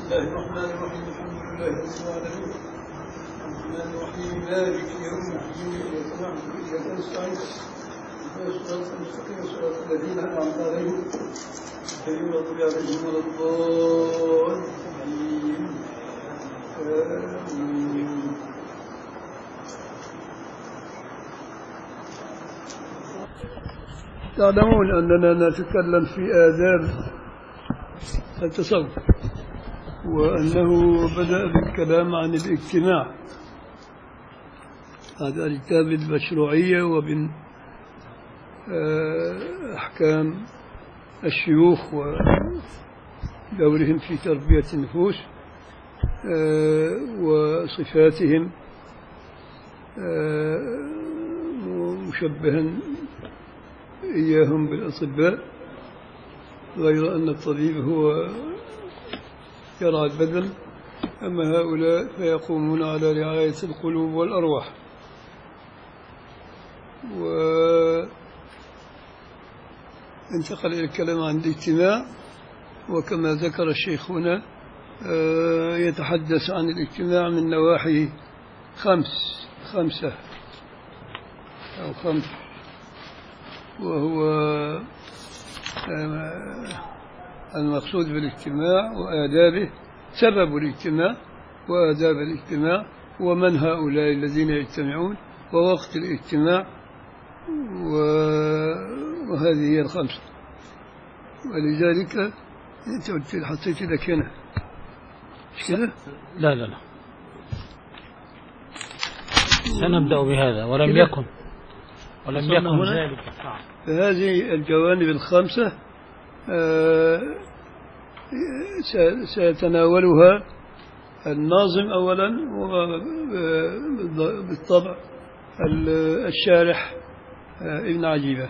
الله الرحمن الرحيم الحمد لله رب العالمين الرحمن الرحيم مالك يوم الدين اياك نعبد واياك نستعين اهدنا الصراط المستقيم صراط الذين انعمت عليهم غير المغضوب عليهم ولا الضالين آمين تعلمون أننا نتكلم في آداب التصوف وأنه بدأ بالكلام عن الاجتماع هذا الكتاب المشروعية ومن آه، أحكام الشيوخ ودورهم في تربية النفوس آه، وصفاتهم آه، مشبها إياهم بالأطباء غير أن الطبيب هو يرعى البدن أما هؤلاء فيقومون على رعاية القلوب والأرواح وانتقل إلى الكلام عن الاجتماع وكما ذكر الشيخ هنا آه، يتحدث عن الاجتماع من نواحي خمس خمسة أو خمس وهو آه، المقصود بالاجتماع وآدابه سبب الاجتماع وآداب الاجتماع ومن هؤلاء الذين يجتمعون ووقت الاجتماع و- وهذه هي الخمسة ولذلك أنت قلت لي حطيت لك هنا مش كده؟ لا لا لا سنبدأ بهذا ولم كده؟ يكن ولم وصلنا يكن هنا؟ ذلك نعم. فهذه الجوانب الخمسة آه، س- سيتناولها الناظم أولا وبالطبع الشارح آه، ابن عجيبة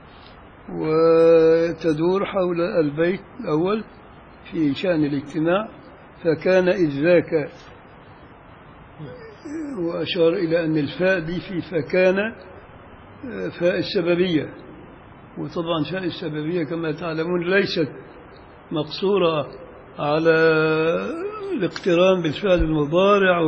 وتدور حول البيت الأول في شأن الاجتماع فكان إذ ذاك وأشار إلى أن الفاء دي في فكان فاء السببية وطبعا فاء السببية كما تعلمون ليست مقصورة على الاقتران بالفعل المضارع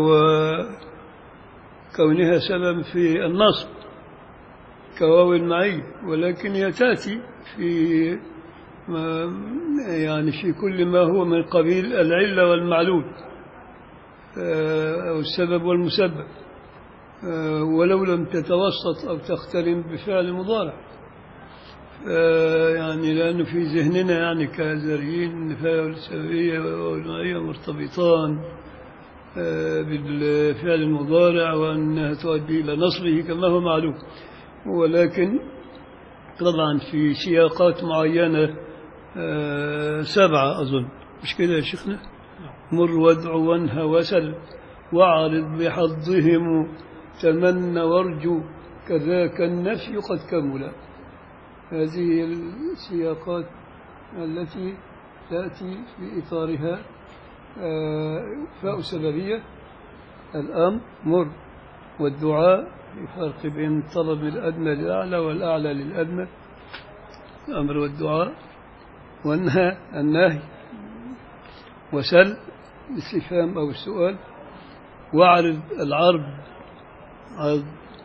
وكونها سبب في النصب كواو المعي ولكن هي تأتي في ما يعني في كل ما هو من قبيل العلة والمعلول آه، أو السبب والمسبب آه، ولو لم تتوسط أو تقترن بفعل مضارع آه، يعني لأنه في ذهننا يعني كازريين النفاية والسببية والمعية مرتبطان آه، بالفعل المضارع وأنها تؤدي إلى نصبه كما هو معلوم ولكن طبعا في سياقات معينة آه، سبعة أظن مش كده يا شيخنا مر وادع وانهى وسل واعرض بحظهم تمن وارجو كذاك النفي قد كمل هذه السياقات التي تأتي في إطارها آه، فاء سببية الأمر مر والدعاء في فرق بين الطلب الأدنى للأعلى والأعلى للأدنى الأمر والدعاء والنهى النهي وسل الاستفهام أو السؤال واعرض العرض عرض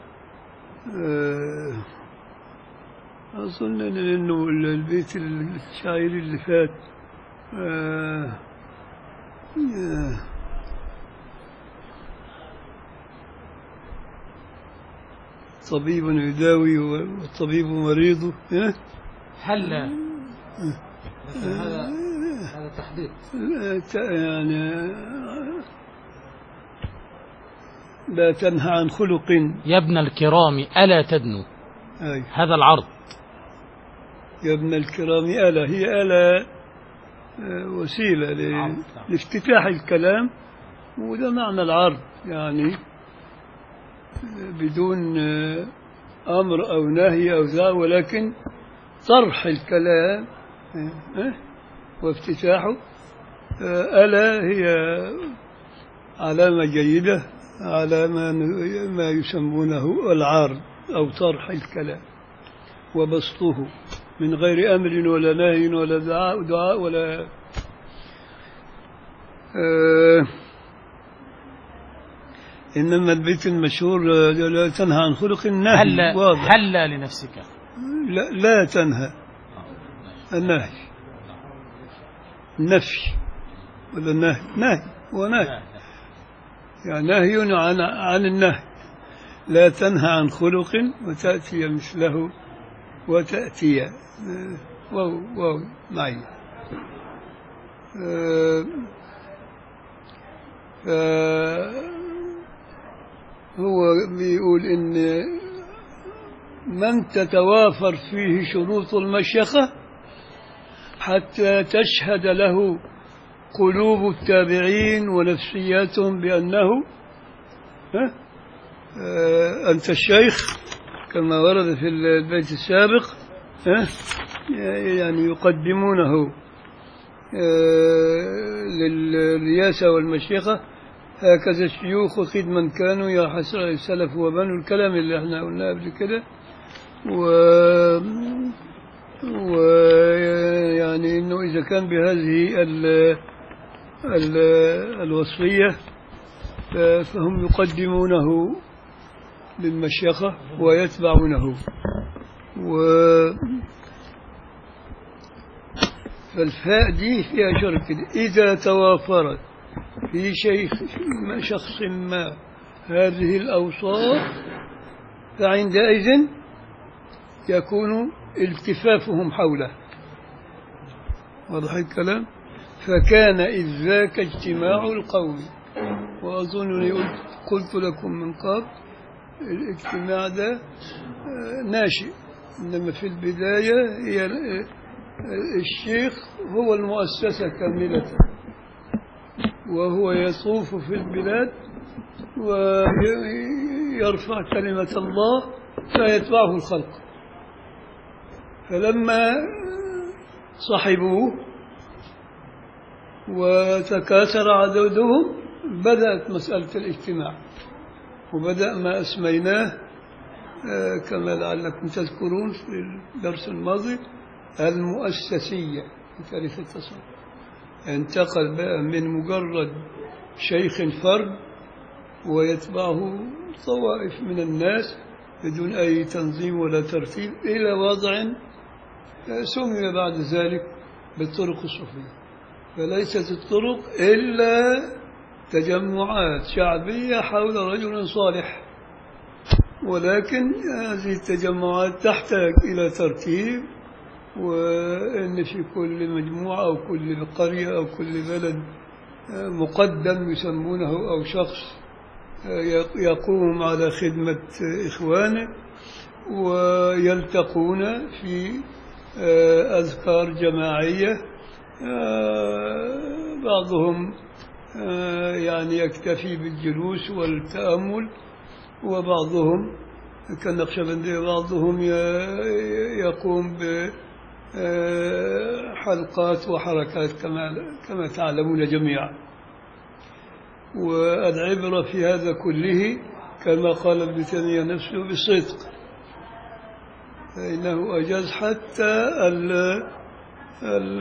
آه، أظن إن- إنه البيت الشاعري اللي فات آه، آه، طبيب يداوي والطبيب مريض إيه؟ هل لكن هذا هذا تحديد لا ت- يعني لا تنهى عن خلق يا ابن الكرام ألا تدنو أي هذا العرض يا ابن الكرام آلة هي آلة آه، وسيلة ل- نعم، نعم. لافتتاح الكلام وده معنى العرض يعني آه، بدون آه، أمر أو نهي أو ذا ولكن طرح الكلام آه، آه، وافتتاحه آه، ألا هي علامة جيدة على ما ن- ما يسمونه العرض أو طرح الكلام وبسطه من غير أمر ولا نهي ولا دعاء, دعاء ولا آه إنما البيت المشهور آه، لا تنهى عن خلق النهي هلا واضح هلا لنفسك لا, لا تنهى النهي النفي ولا النهي نهي ونهي يعني نهي عن عن النهي لا تنهى عن خلق وتأتي مثله وتأتي آه، واو واو معي آه، ف- هو بيقول إن من تتوافر فيه شروط المشيخة حتى تشهد له قلوب التابعين ونفسياتهم بأنه ها؟ آه، أنت الشيخ كما ورد في البيت السابق ها؟ يعني يقدمونه آه، للرياسة والمشيخة هكذا الشيوخ خدما كانوا يا حسر السلف وبنوا الكلام اللي احنا قلناه قبل كده و ويعني انه اذا كان بهذه ال ال الوصفيه ف- فهم يقدمونه للمشيخه ويتبعونه و فالفاء دي فيها شرط كده إذا توافرت في شيخ ما شخص ما هذه الأوصاف فعندئذ يكون التفافهم حوله واضح الكلام فكان إذ ذاك اجتماع القوم وأظنني قلت, قلت لكم من قبل الاجتماع ده آه، ناشئ إنما في البداية هي ال- الشيخ هو المؤسسة كاملة وهو يطوف في البلاد ويرفع كلمة الله فيتبعه الخلق فلما صحبوه وتكاثر عددهم بدأت مسألة الاجتماع وبدأ ما أسميناه آه، كما لعلكم تذكرون في الدرس الماضي المؤسسية في تاريخ التصوف انتقل بقى من مجرد شيخ فرد ويتبعه طوائف من الناس بدون أي تنظيم ولا ترتيب إلى وضع آه، سمي بعد ذلك بالطرق الصوفية فليست الطرق إلا تجمعات شعبية حول رجل صالح ولكن هذه التجمعات تحتاج إلى ترتيب وأن في كل مجموعة أو كل قرية أو كل بلد آه، مقدم يسمونه أو شخص آه، يق- يقوم على خدمة آه، إخوانه ويلتقون في آه، أذكار جماعية آه، بعضهم آه، يعني يكتفي بالجلوس والتأمل وبعضهم كالنقشبندية بعضهم ي- يقوم بحلقات وحركات كما كما تعلمون جميعا والعبرة في هذا كله كما قال ابن تيمية نفسه بالصدق فإنه أجاز حتى ال ال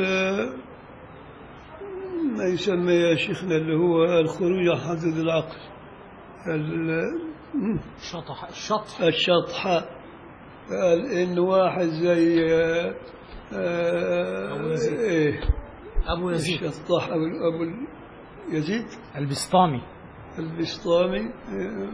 ما يسمى يا شيخنا اللي هو الخروج عن حدود العقل ال- شطح الشطح الشطحة قال إن واحد زي آه، آه، أبو يزيد. إيه أبو يزيد الشطاح أبو أبو يزيد البسطامي البسطامي آه،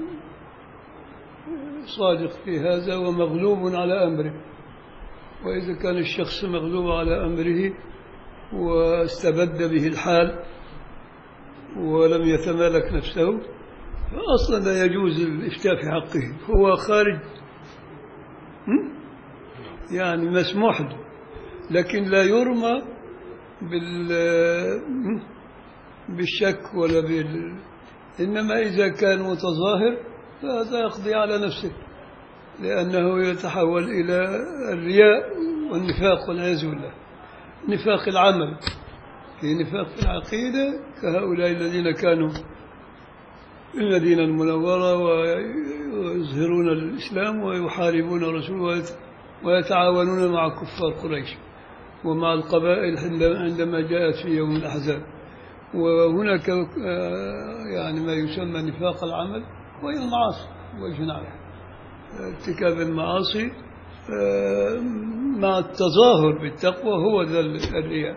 صادق في هذا ومغلوب على أمره وإذا كان الشخص مغلوب على أمره واستبد به الحال ولم يتمالك نفسه فأصلا لا يجوز الإفتاء في حقه هو خارج هم؟ يعني مسموح له لكن لا يرمى بال هم؟ بالشك ولا بال إنما إذا كان متظاهر فهذا يقضي على نفسه لأنه يتحول إلى الرياء والنفاق والعياذ بالله نفاق العمل في نفاق في العقيدة كهؤلاء الذين كانوا في المدينة المنورة ويظهرون الإسلام ويحاربون الرسول ويت- ويتعاونون مع كفار قريش ومع القبائل عندما- عندما جاءت في يوم الأحزاب وهناك آه، يعني ما يسمى نفاق العمل وهي المعاصي وجناح ارتكاب المعاصي آه، مع التظاهر بالتقوى هو ذا الرياء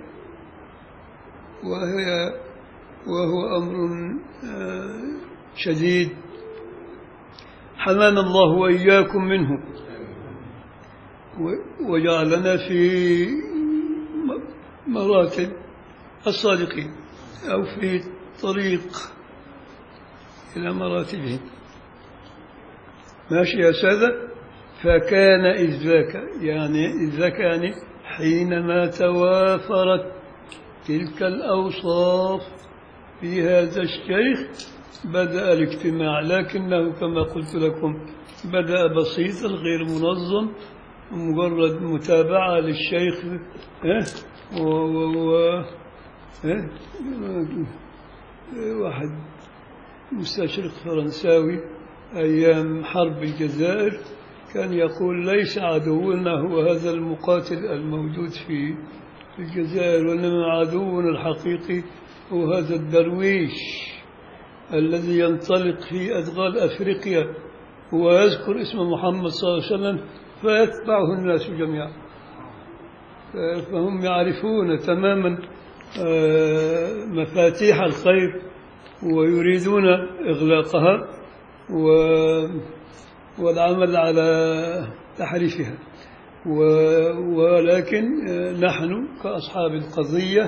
وهي وهو أمر آه، شديد حمانا الله وإياكم منه و- وجعلنا في م- مراتب الصادقين أو في طريق إلى مراتبهم ماشي يا سادة فكان إذ ذاك يعني إذ ذاك يعني حينما توافرت تلك الأوصاف في هذا الشيخ بدأ الاجتماع لكنه كما قلت لكم بدأ بسيطا غير منظم مجرد متابعة للشيخ ها و, و, و ها واحد مستشرق فرنساوي أيام حرب الجزائر كان يقول ليس عدونا هو هذا المقاتل الموجود في في الجزائر وإنما عدونا الحقيقي هو هذا الدرويش الذي ينطلق في أدغال أفريقيا ويذكر اسم محمد صلى الله عليه وسلم فيتبعه الناس جميعا فهم يعرفون تماما آه، مفاتيح الخير ويريدون إغلاقها و- والعمل على تحريفها و- ولكن آه، نحن كأصحاب القضية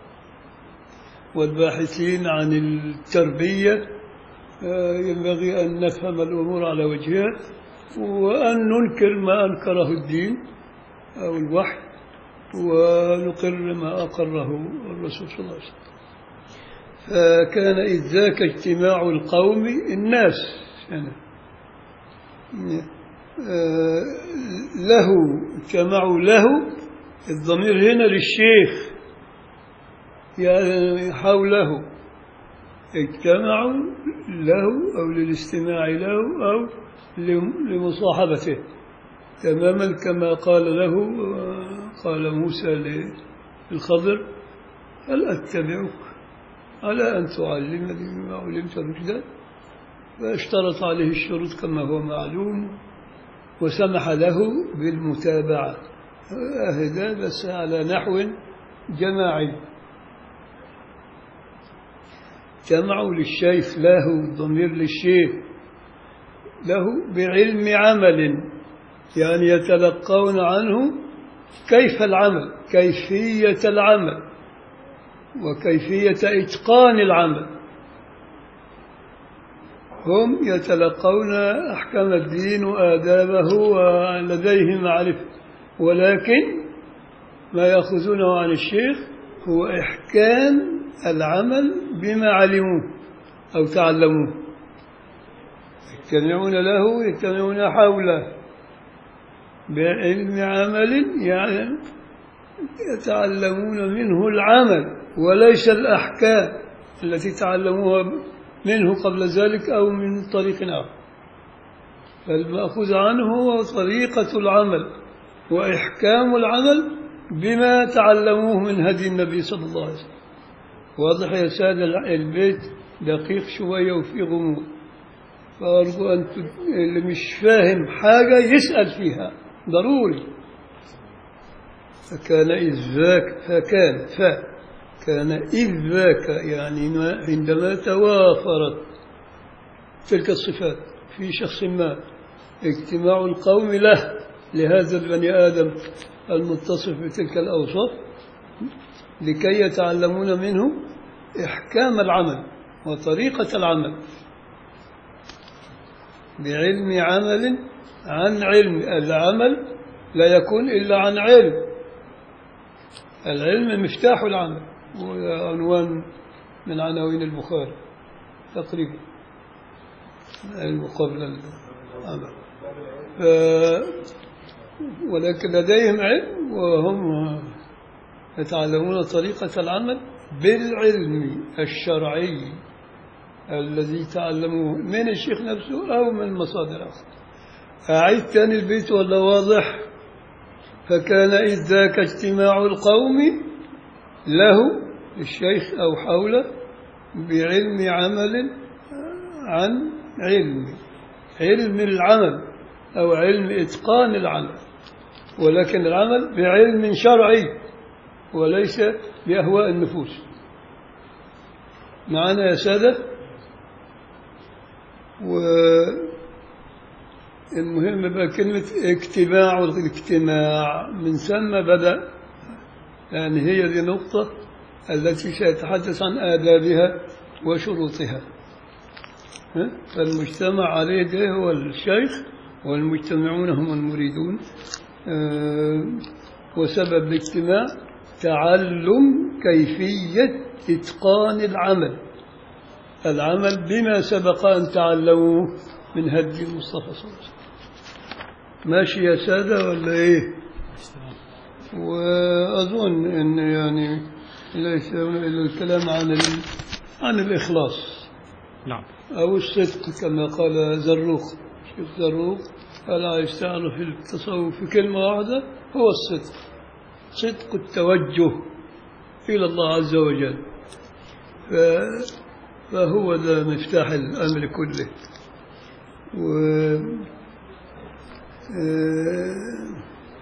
والباحثين عن التربية آه، ينبغي أن نفهم الأمور على وجهها وأن ننكر ما أنكره الدين أو الوحي ونقر ما أقره الرسول صلى الله عليه وسلم فكان إذ ذاك اجتماع القوم الناس يعني آه، له اجتمعوا له الضمير هنا للشيخ يعني حوله اجتمعوا له أو للاستماع له أو لم- لمصاحبته تماما كما قال له قال موسى للخضر هل أتبعك على أن تعلمني بما علمت رشدا فاشترط عليه الشروط كما هو معلوم وسمح له بالمتابعة أهدى بس على نحو جماعي جمعوا للشيخ له ضمير للشيخ له بعلم عمل يعني يتلقون عنه كيف العمل كيفية العمل وكيفية إتقان العمل هم يتلقون أحكام الدين وآدابه ولديهم معرفة ولكن ما يأخذونه عن الشيخ هو إحكام العمل بما علموه أو تعلموه يجتمعون له يجتمعون حوله بعلم عمل يعني يتعلمون منه العمل وليس الأحكام التي تعلموها منه قبل ذلك أو من طريق آخر فالمأخوذ عنه هو طريقة العمل وإحكام العمل بما تعلموه من هدي النبي صلى الله عليه وسلم واضح يا سادة البيت دقيق شوية وفي غموض فأرجو أن تد... اللي مش فاهم حاجة يسأل فيها ضروري فكان إذ ذاك فكان ف كان إذ ذاك يعني ما عندما توافرت تلك الصفات في شخص ما اجتماع القوم له لهذا البني آدم المتصف بتلك الأوصاف لكي يتعلمون منه إحكام العمل وطريقة العمل بعلم عمل عن علم العمل لا يكون إلا عن علم العلم مفتاح العمل وهذا عنوان من عناوين البخاري تقريبا العلم قبل العمل ف... ولكن لديهم علم وهم يتعلمون طريقة العمل بالعلم الشرعي الذي تعلموه من الشيخ نفسه أو من مصادر أخرى أعيد تاني البيت ولا واضح فكان إذ ذاك اجتماع القوم له للشيخ أو حوله بعلم عمل عن علم علم العمل أو علم إتقان العمل ولكن العمل بعلم شرعي وليس بأهواء النفوس معنا يا سادة والمهم بقى كلمة اجتماع والاجتماع من ثم بدأ يعني هي دي نقطة التي سيتحدث عن آدابها وشروطها ها؟ فالمجتمع عليه ده هو الشيخ والمجتمعون هم المريدون آه، وسبب الاجتماع تعلم كيفية إتقان العمل العمل بما سبق أن تعلموه من هدي المصطفى صلى الله عليه وسلم ماشي يا سادة ولا إيه وأظن أن يعني ليس إلا الكلام عن ال... عن الإخلاص نعم أو الصدق كما قال زروق شيخ زروق قال عايز تعرف التصوف في كلمة واحدة هو الصدق صدق التوجه إلى الله عز وجل ف... فهو ده مفتاح الأمر كله و آه،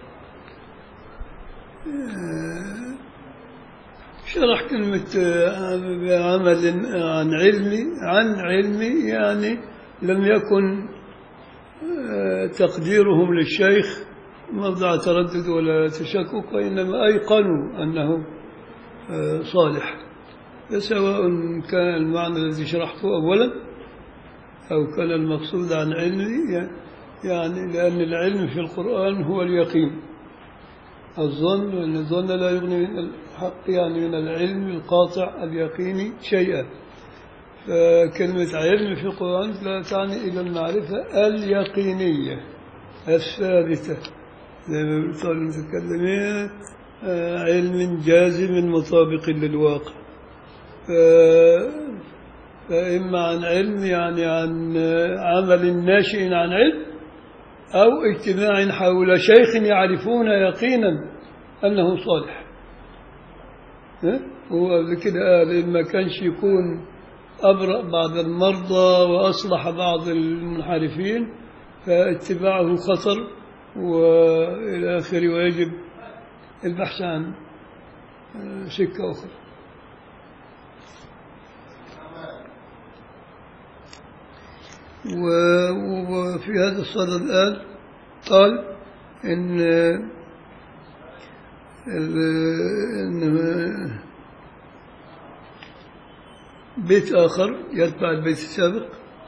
آه، شرح كلمة آه، عمل عن علمي عن علمي يعني لم يكن آه، تقديرهم للشيخ موضع تردد ولا تشكك وإنما أيقنوا أنه آه، صالح سواء كان المعنى الذي شرحته أولا أو كان المقصود عن علمي يعني لأن العلم في القرآن هو اليقين الظن لأن الظن لا يغني من الحق يعني من العلم القاطع اليقيني شيئا فكلمة علم في القرآن لا تعني إلى المعرفة اليقينية الثابتة زي ما بيقول المتكلمين آه، علم جازم مطابق للواقع ف- فإما عن علم يعني عن آه، عمل ناشئ عن علم أو اجتماع حول شيخ يعرفون يقينا أنه صالح ها؟ هو قبل كده قال إن ما كانش يكون أبرأ بعض المرضى وأصلح بعض المنحرفين فاتباعه خطر وإلى آخره ويجب البحث عن آه، سكة أخرى و- وفي هذا الصدد الآن قال إن إن بيت آخر يتبع البيت السابق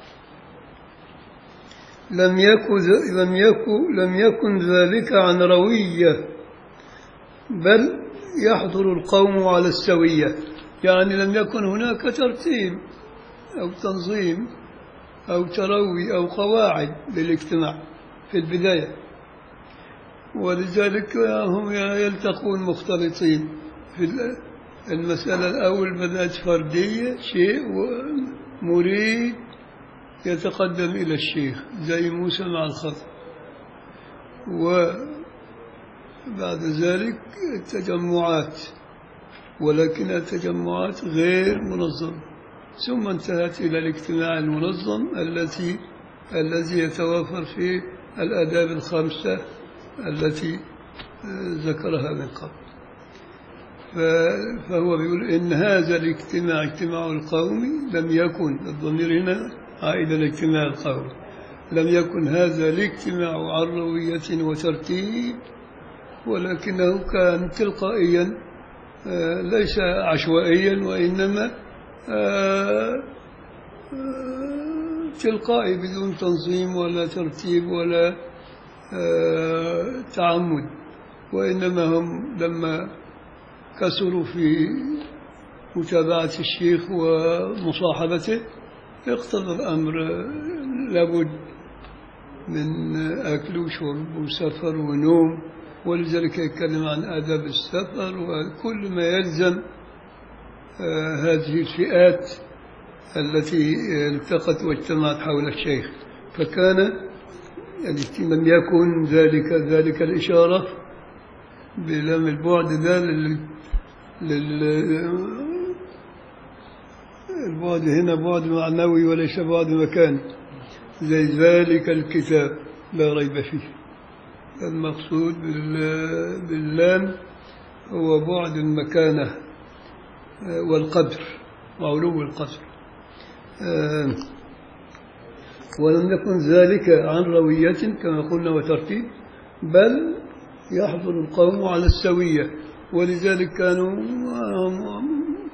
لم يكن لم يكن لم يكن ذلك عن روية بل يحضر القوم على السوية يعني لم يكن هناك ترتيب أو تنظيم أو تروي أو قواعد للاجتماع في البداية ولذلك هم يلتقون مختلطين في ال- المسألة الأول بدأت فردية شيء مريد يتقدم إلى الشيخ زي موسى مع الخضر وبعد ذلك التجمعات ولكن التجمعات غير منظمة ثم انتهت إلى الاجتماع المنظم التي الذي يتوافر في الآداب الخمسة التي آه، ذكرها من قبل ف- فهو بيقول إن هذا الاجتماع اجتماع القوم لم يكن الضمير هنا عائد الاجتماع القومي لم يكن هذا الاجتماع عن روية وترتيب ولكنه كان تلقائيا آه، ليس عشوائيا وإنما آه، آه، تلقائي بدون تنظيم ولا ترتيب ولا آه، تعمد وإنما هم لما كسروا في متابعة الشيخ ومصاحبته اقتضى الأمر لابد من أكل وشرب وسفر ونوم ولذلك يتكلم عن آداب السفر وكل ما يلزم آه، هذه الفئات التي التقت واجتمعت حول الشيخ فكان الاجتماع لم يكن ذلك ذلك الإشارة بلام البعد ده لل, لل البعد هنا بعد معنوي وليس بعد مكاني زي ذلك الكتاب لا ريب فيه المقصود بال- باللام هو بعد المكانة آه، والقدر وعلو القدر آه، ولم يكن ذلك عن روية كما قلنا وترتيب بل يحضر القوم على السوية ولذلك كانوا آه،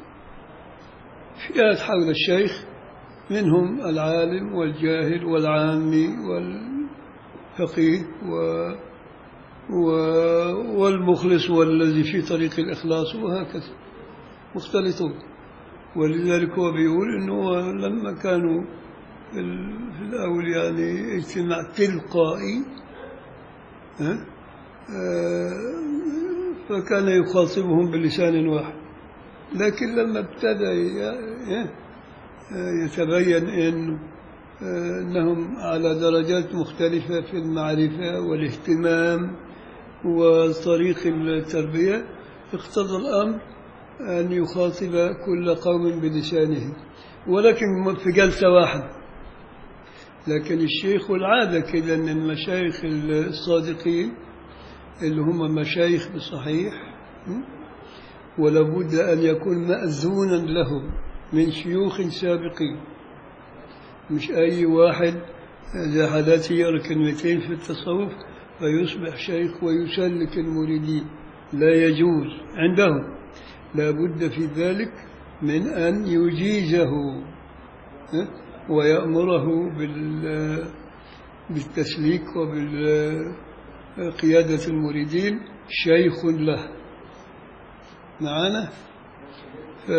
فئات حول الشيخ منهم العالم والجاهل والعامي والفقيه و و والمخلص والذي في طريق الإخلاص وهكذا مختلطون ولذلك هو بيقول انه لما كانوا في ال- في الاول يعني اجتماع تلقائي ها؟ آه، فكان يخاطبهم بلسان واحد لكن لما ابتدى ي- ي- يتبين إن أنهم على درجات مختلفة في المعرفة والاهتمام وطريق التربية اقتضى الأمر أن يخاطب كل قوم بلسانه ولكن في جلسة واحدة لكن الشيخ والعادة كده أن المشايخ الصادقين اللي هم مشايخ بصحيح م? ولابد أن يكون مأذونا لهم من شيوخ سابقين مش أي واحد زي حالاتي يقرأ كلمتين في التصوف فيصبح شيخ ويسلك المريدين لا يجوز عندهم لا بد في ذلك من أن يجيزه ها؟ ويأمره بال بالتسليك وبالقيادة المريدين شيخ له معنا ف...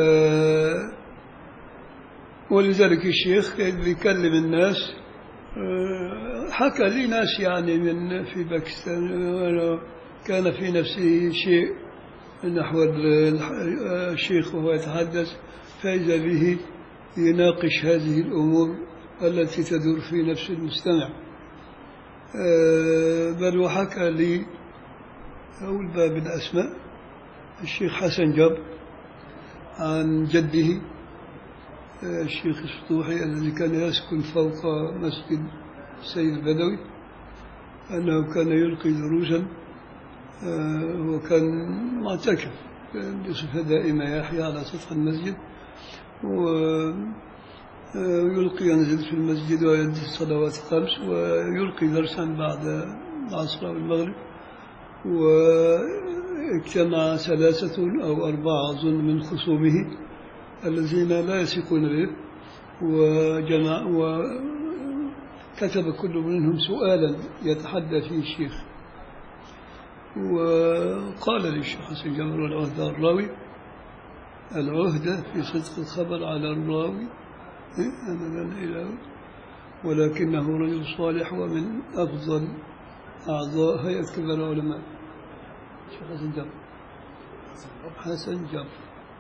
ولذلك الشيخ كان بيكلم الناس آه، حكى لي ناس يعني من في باكستان آه، كان في نفسه شيء نحو ال- الح- الشيخ وهو يتحدث فإذا به يناقش هذه الأمور التي تدور في نفس المستمع آه، بل وحكى لي أول باب الأسماء الشيخ حسن جاب عن جده آه، الشيخ السطوحي الذي كان يسكن فوق مسجد السيد البدوي أنه كان يلقي دروسا آه، هو كان معتكف كان بصفة دائمة يحيى على سطح المسجد ويلقي ينزل في المسجد ويؤدي الصلوات الخمس ويلقي درسا بعد العصر أو المغرب واجتمع ثلاثة أو أربعة أظن من خصومه الذين لا يثقون به وجمع وكتب كل منهم سؤالا يتحدى فيه الشيخ وقال للشيخ حسن جابر العهدة الراوي العهدة في صدق الخبر على الراوي إيه؟ أنا لن إله ولكنه رجل صالح ومن أفضل أعضاء هيئة كبار العلماء الشيخ حسن جابر حسن جابر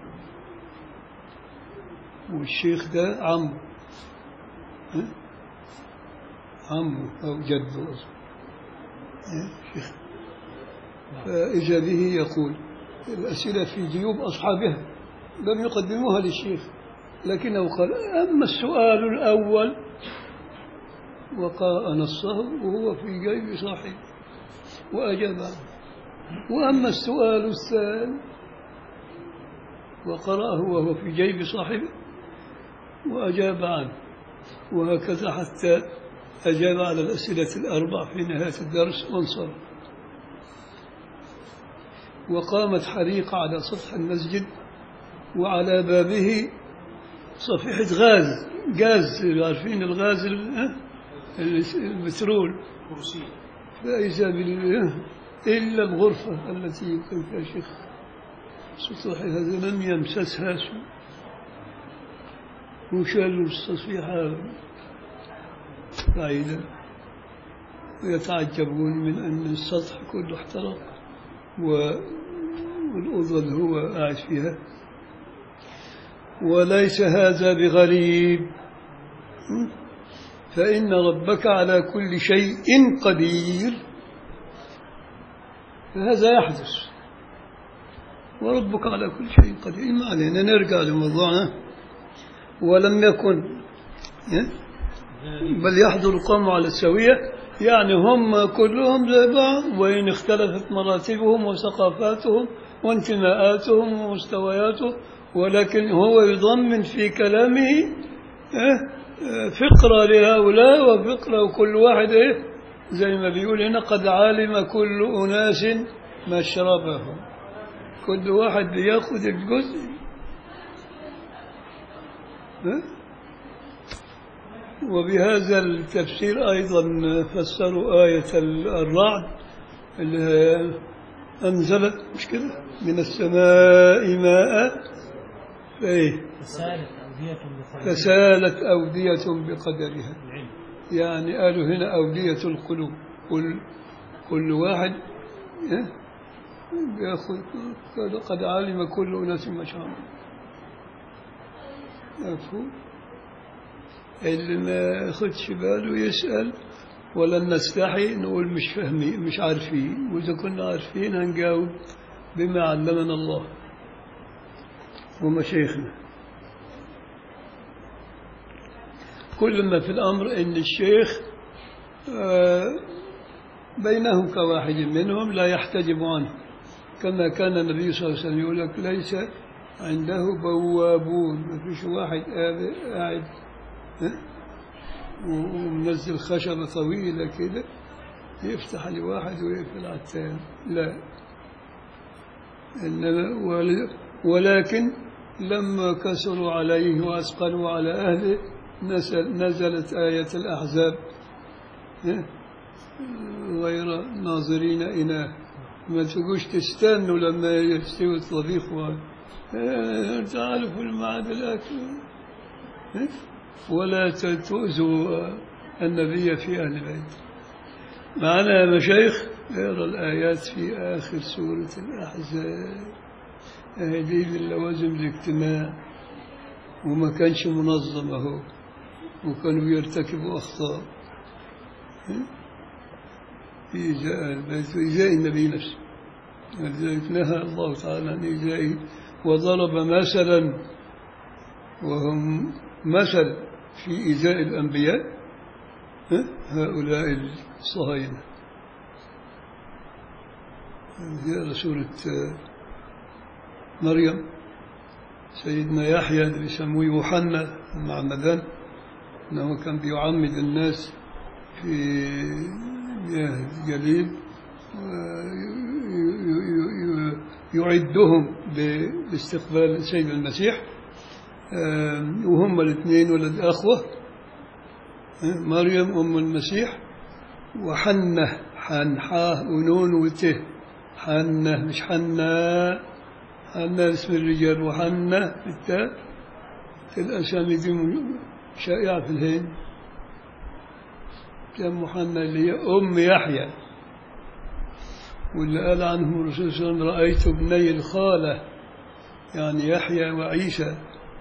والشيخ ده عمه إيه؟ عمه أو جده أصلا إيه؟ شيخ فإذا به يقول الأسئلة في جيوب أصحابها لم يقدموها للشيخ لكنه قال أما السؤال الأول وقرأ نصه وهو في جيب صاحبه وأجاب عنه وأما السؤال الثاني وقرأه وهو في جيب صاحبه وأجاب عنه وهكذا حتى أجاب على الأسئلة الأربع في نهاية الدرس وانصرف وقامت حريقة على سطح المسجد وعلى بابه صفيحة غاز غاز عارفين الغاز ال- البترول فإذا بال إلا الغرفة التي يمكن فيها شيخ سطوح هذا لم يمسسها سوء وشالوا التصفيحة بعيدا ويتعجبون من أن السطح كله احترق و- والأوضة اللي هو قاعد فيها وليس هذا بغريب م? فإن ربك على كل شيء قدير فهذا يحدث وربك على كل شيء قدير ما علينا نرجع لموضوعنا ولم يكن إيه؟ بل يحضر قوم على السوية يعني هم كلهم زي بعض وإن اختلفت مراتبهم وثقافاتهم وانتماءاتهم ومستوياتهم ولكن هو يضمن في كلامه إيه؟ آه، فقرة لهؤلاء وفقرة وكل واحد إيه؟ زي ما بيقول هنا قد علم كل أناس مشربهم كل واحد بياخد الجزء ها؟ وبهذا التفسير أيضا فسروا آية الرعد اللي هي أنزلت مش كده من السماء ماء فإيه فسالت أودية بقدر فسالت أودية بقدرها العلم يعني قالوا هنا أودية القلوب كل كل واحد إيه؟ بياخذ قد- قد علم كل أناس مشربهم مفهوم اللي ما ياخدش باله يسأل ولن نستحي نقول مش فاهمين مش عارفين وإذا كنا عارفين هنجاوب بما علمنا الله ومشايخنا كل ما في الأمر أن الشيخ آه، بينهم كواحد منهم لا يحتجب عنه كما كان النبي صلى الله عليه وسلم يقول لك ليس عنده بوابون ما فيش واحد قاعد- قاعد ها؟ ومنزل خشبة طويلة كده يفتح لواحد ويقفل على الثاني لا إنما ول- ولكن لما كسروا عليه وأثقلوا على أهله نزل نزلت آية الأحزاب ها؟ غير ناظرين إناه ما تقولش تستنوا لما يستوي الطبيخ و... آه، تعالوا في المعاد الأكل ها؟ ولا تؤذوا النبي في أهل البيت معنا يا مشايخ اقرا الآيات في آخر سورة الأحزاب هذه من لوازم الاجتماع وما كانش منظم أهو وكانوا يرتكبوا أخطاء ها؟ في إيذاء البيت وإيذاء النبي نفسه ولذلك نهى الله تعالى عن إيذائه وضرب مثلا وهم مثل في إيذاء الأنبياء ها؟ هؤلاء الصهاينة جاء سورة مريم سيدنا يحيى اللي بيسموه يوحنا المعمدان انه كان بيعمد الناس في مياه الجليل ويعدهم باستقبال سيد المسيح آم، وهم الاثنين ولد أخوة آه، مريم أم المسيح وحنة حنحاه ونون وته حنة مش حنة حنة اسم الرجال وحنة بالتاء الأسامي دي م- شائعة في الهند كان محنة اللي هي أم يحيى واللي قال عنهم الرسول صلى الله عليه وسلم رأيت ابني الخالة يعني يحيى وعيسى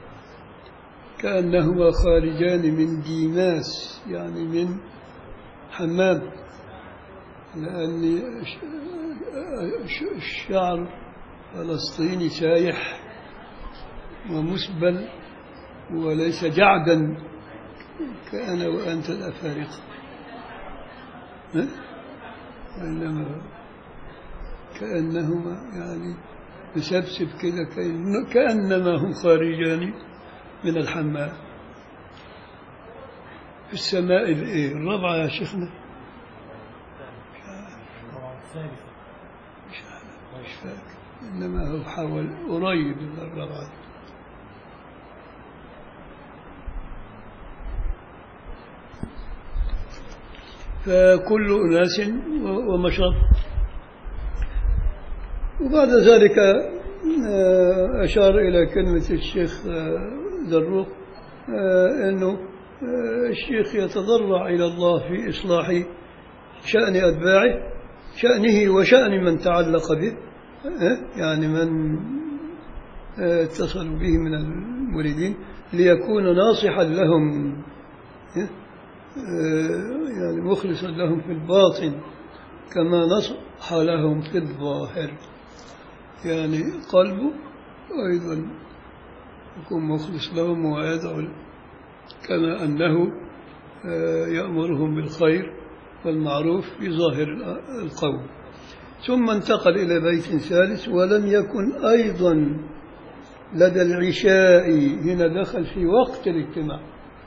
كأنهما خارجان من ديماس يعني من حمام لأن الش- الش- الشعر فلسطيني سايح ومسبل وليس جعدا كأنا وأنت الأفارقة ها؟ وإنما كأنهما يعني مسبسب كده كأن- كأنما هم خارجان من الحمام في السماء الإيه الرابعة يا شيخنا طبعا الثالثة مش عارف، مش فاكر إنما هو حول قريب من الرابعة فكل أناس و- ومشرب وبعد ذلك آه، أشار إلى كلمة الشيخ آه، زروق آه، أنه آه، الشيخ يتضرع إلى الله في إصلاح شأن أتباعه شأنه وشأن من تعلق به آه، يعني من آه، اتصلوا به من المريدين ليكون ناصحا لهم آه، آه، يعني مخلصا لهم في الباطن كما نصح لهم في الظاهر يعني قلبه أيضا يكون مخلص لهم ويدعو كما أنه آه، يأمرهم بالخير والمعروف في ظاهر القول ثم انتقل إلى بيت ثالث ولم يكن أيضا لدى العشاء هنا دخل في وقت الاجتماع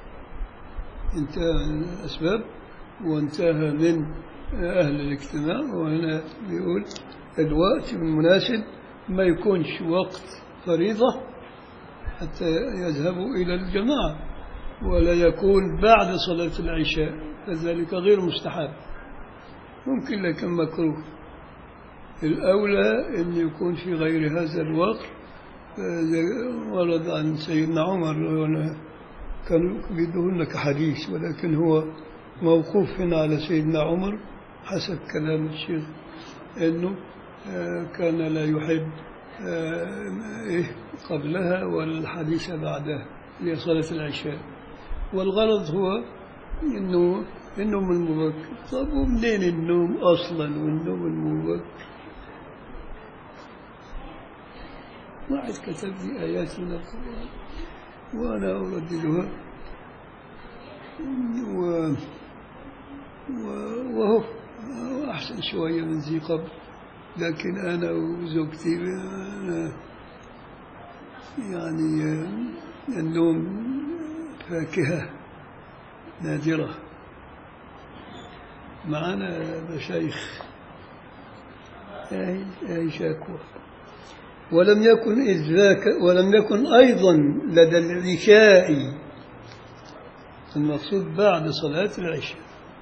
انتهى من الأسباب وانتهى من أهل الاجتماع وهنا بيقول الوقت المناسب ما يكونش وقت فريضة حتى يذهبوا إلى الجماعة ولا يكون بعد صلاة العشاء فذلك غير مستحب ممكن لكن مكروه الأولى أن يكون في غير هذا الوقت آه، زي ورد عن سيدنا عمر وأنا كانوا يدهن كحديث ولكن هو موقوف هنا على سيدنا عمر حسب كلام الشيخ أنه آه، كان لا يحب آه، إيه قبلها والحديث بعدها لصلاة العشاء والغرض هو انه النوم المبكر طب ومنين النوم اصلا والنوم المبكر واحد كتب لي ايات من القران وانا ارددها و و- وهو احسن شويه من ذي قبل لكن انا وزوجتي أنا يعني آه، النوم فاكهة نادرة معنا مشايخ هاي هاي شاكوى ولم يكن إذ ذاك ولم يكن أيضا لدى العشاء المقصود بعد صلاة العشاء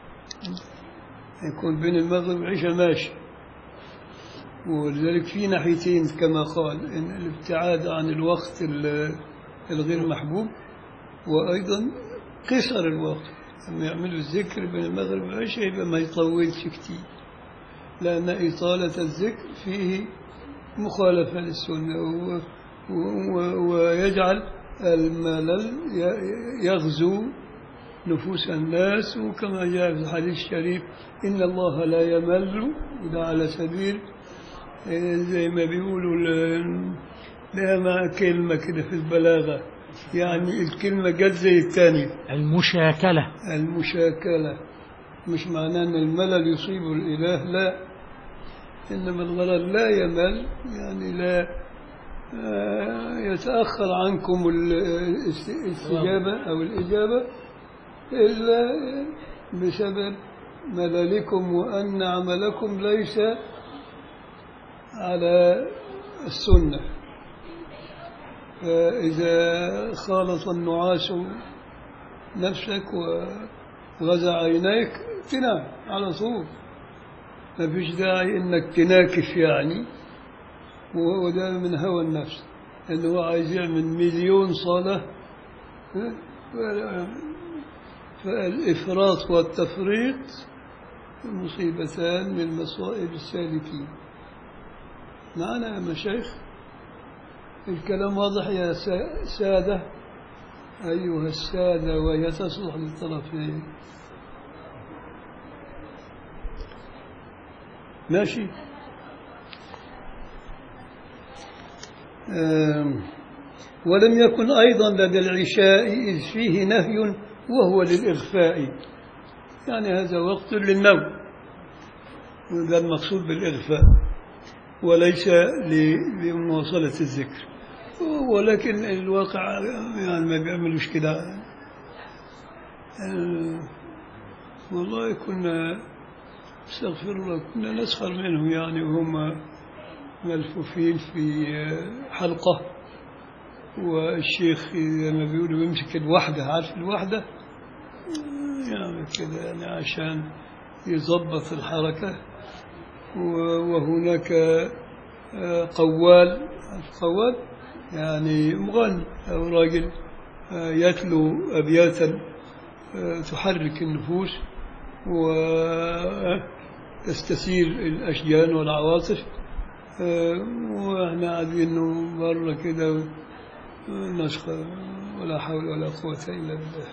يكون بين المغرب والعشاء ماشي ولذلك في ناحيتين كما قال إن الابتعاد عن الوقت ال- الغير محبوب وأيضا قصر الوقت لما يعملوا الذكر بين المغرب والعشاء يبقى ما يطولش كتير لأن إطالة الذكر فيه مخالفة للسنة و- و- ويجعل الملل ي- يغزو نفوس الناس وكما جاء في الحديث الشريف إن الله لا يمل وده على سبيل إيه، زي ما بيقولوا ال- لها مع كلمة كده في البلاغة يعني الكلمة جت زي الثانية المشاكلة المشاكلة مش معناه أن الملل يصيب الإله لا إنما الغلل لا يمل يعني لا آه، يتأخر عنكم الاستجابة أو الإجابة إلا بسبب مللكم وأن عملكم ليس على السنة فإذا خالط النعاس نفسك وغزى عينيك تنام على طول ما فيش داعي انك تناكف يعني وهو ده من هوى النفس انه هو عايز يعمل مليون صلاة ها؟ فالإفراط والتفريط مصيبتان من مصائب السالكين معنا يا مشايخ الكلام واضح يا سا- سادة أيها السادة وهي تصلح للطرفين ماشي آم، ولم يكن أيضا لدى العشاء إذ فيه نهي وهو للإغفاء يعني هذا وقت للنوم وده المقصود بالإغفاء وليس ل- لمواصلة الذكر ولكن الواقع يعني ما بيعملوش كده آه، والله كنا استغفر الله كنا نسخر منهم يعني وهم ملفوفين في حلقة والشيخ زي ما بيقولوا يمسك الوحدة عارف الوحدة يعني كده يعني عشان يظبط الحركة و- وهناك آه، قوال عارف قوال يعني مغني أو راجل آه، يتلو أبياتا آه، تحرك النفوس وتستثير الأشجان والعواطف آه، وإحنا قاعدين بره كده نشقى ولا حول ولا قوة إلا بالله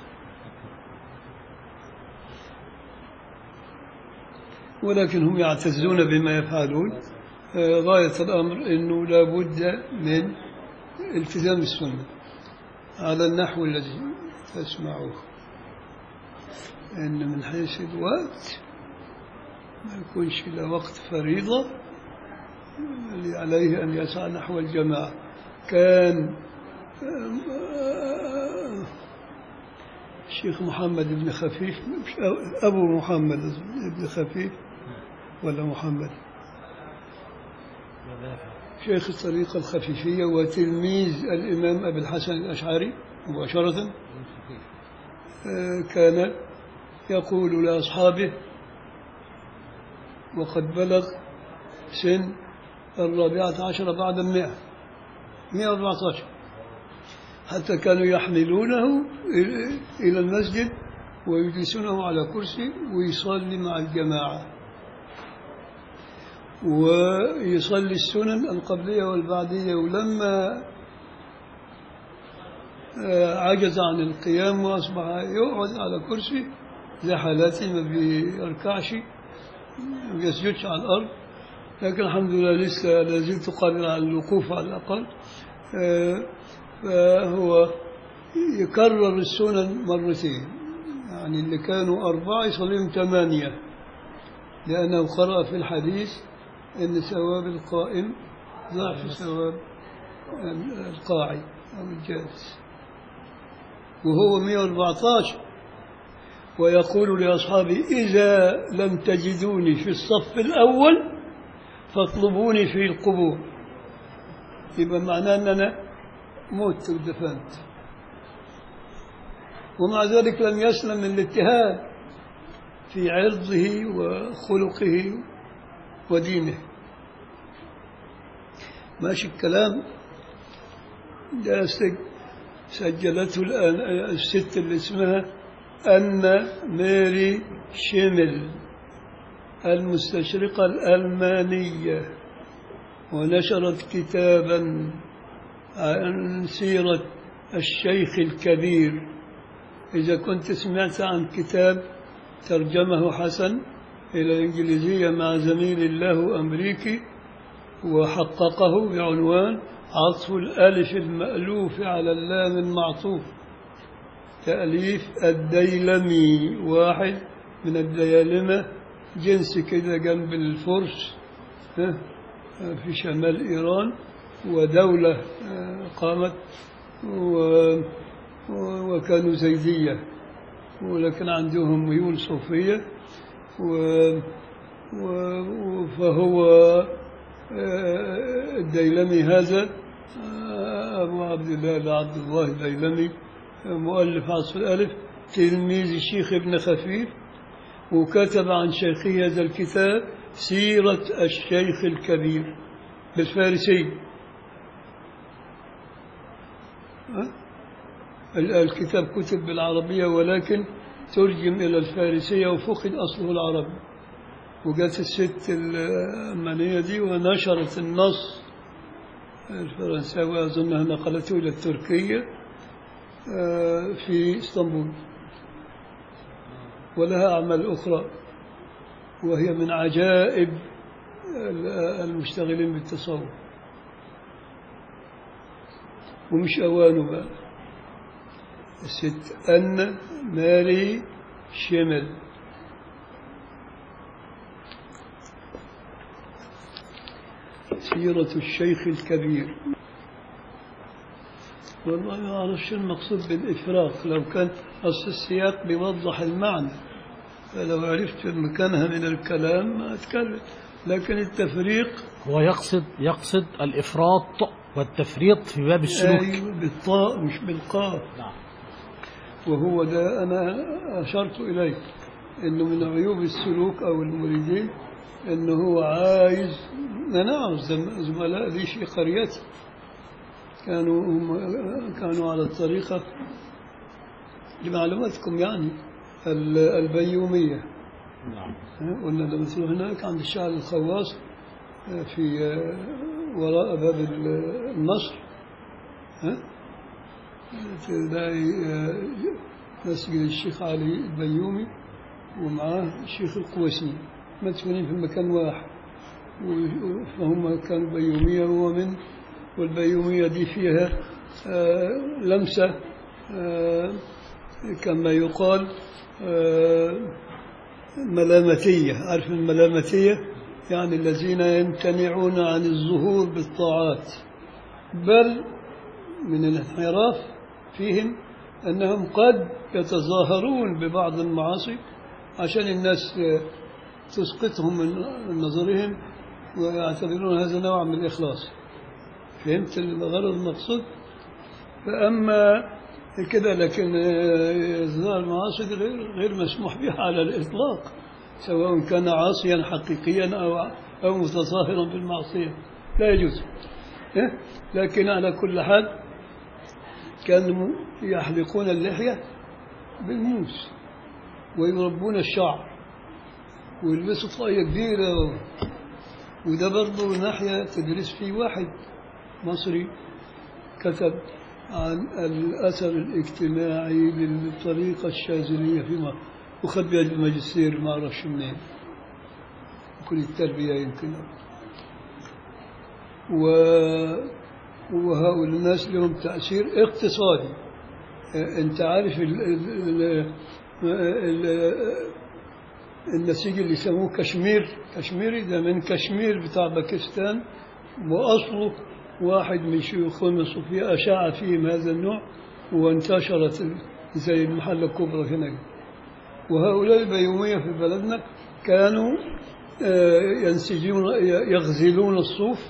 ولكن هم يعتزون بما يفعلون آه، غاية الأمر أنه لا بد من التزام السنة على النحو الذي تسمعه إن من حيث الوقت ما يكونش إلا وقت فريضة اللي عليه أن يسعى نحو الجماعة كان الشيخ محمد بن خفيف مش أبو محمد بن خفيف ولا محمد شيخ الطريقة الخفيفية وتلميذ الإمام أبي الحسن الأشعري مباشرة آه، كان يقول لأصحابه وقد بلغ سن الرابعة عشر بعد المئة مئة وأربعة عشر حتى كانوا يحملونه إلى- إلى المسجد ويجلسونه على كرسي ويصلي مع الجماعة ويصلي السنن القبلية والبعدية ولما آه، عجز عن القيام وأصبح يقعد على كرسي زي حالاتي ما بيركعش ما بيسجدش على الأرض لكن الحمد لله لسه لا زلت قادر على الوقوف على الأقل آه، فهو يكرر السنن مرتين يعني اللي كانوا أربعة يصليهم ثمانية لأنه قرأ في الحديث أن ثواب القائم ضعف ثواب القاعد أو الجالس وهو 114 ويقول لأصحابه إذا لم تجدوني في الصف الأول فاطلبوني في القبور يبقى معناه أن أنا مت ودفنت ومع ذلك لم يسلم من الاتهام في عرضه وخلقه ودينه ماشي الكلام ده سج- سجلته الآن الست اللي اسمها أن ماري شيمل المستشرقة الألمانية ونشرت كتابا عن سيرة الشيخ الكبير إذا كنت سمعت عن كتاب ترجمه حسن إلى الإنجليزية مع زميل له أمريكي وحققه بعنوان عطف الألف المألوف على اللام المعطوف تأليف الديلمي واحد من الديالمة جنس كده جنب الفرس ها، في شمال إيران ودولة آه، قامت و- و- وكانوا زيدية ولكن عندهم ميول صوفية و و- فهو آه، الديلمي هذا آه، أبو عبد الله بن عبد الله الديلمي آه، مؤلف عصر الألف تلميذ الشيخ ابن خفيف وكتب عن شيخه هذا الكتاب سيرة الشيخ الكبير بالفارسي ها؟ ال- الكتاب كتب بالعربية ولكن ترجم إلى الفارسية وفقد أصله العربي وجات الست الألمانية دي ونشرت النص الفرنساوي أظنها نقلته إلى التركية آه، في اسطنبول ولها أعمال أخرى وهي من عجائب ال- المشتغلين بالتصوف ومش أوانه بقى الست أن ماري شمل سيرة الشيخ الكبير والله ما أعرف شو المقصود بالإفراق لو كان أصل السياق بيوضح المعنى فلو عرفت مكانها من الكلام ما أتكلم لكن التفريق هو يقصد يقصد الإفراط والتفريط في باب السلوك أيوة بالطاء مش بالقاف نعم وهو ده أنا أشرت إليه إنه من عيوب السلوك أو المريدين إنه هو عايز أنا أعرف زم- زملاء لي في قريتي كانوا هم كانوا على الطريقة لمعلوماتكم يعني ال- البيومية نعم ها، قلنا لما تروح هناك عند الشاعر الخواص آه، في آه، وراء باب ال- النصر ها تلاقي آه، مسجد الشيخ علي البيومي ومعاه الشيخ القوسي مدفونين في مكان واحد و- فهم كانوا بيومية هو من والبيومية دي فيها آه، لمسة آه، كما يقال آه، ملامتية عارف الملامتية يعني الذين يمتنعون عن الظهور بالطاعات بل من الانحراف فيهم أنهم قد يتظاهرون ببعض المعاصي عشان الناس آه، تسقطهم من نظرهم ويعتبرون هذا نوع من الإخلاص فهمت الغرض المقصود فأما كده لكن آه، إظهار المعاصي غير غير مسموح بها على الإطلاق سواء كان عاصيا حقيقيا أو أو متظاهرا بالمعصية لا يجوز إيه؟ لكن على كل حال كانوا يحلقون اللحية بالموس ويربون الشعر ويلبسوا طاقية كبيرة وده برضه ناحية تدرس فيه واحد مصري كتب عن الأثر الاجتماعي للطريقة الشاذلية في مصر وخد بها الماجستير ما أعرفش منين كل التربية يمكن و وهؤلاء الناس لهم تأثير اقتصادي آه، أنت عارف ال ال ال ال النسيج اللي يسموه كشمير كشميري ده من كشمير بتاع باكستان وأصله واحد من شيوخ مصر في أشاع فيهم هذا النوع وانتشرت ال- زي المحلة الكبرى هنا وهؤلاء البيومية في بلدنا كانوا آه، ينسجون يغزلون الصوف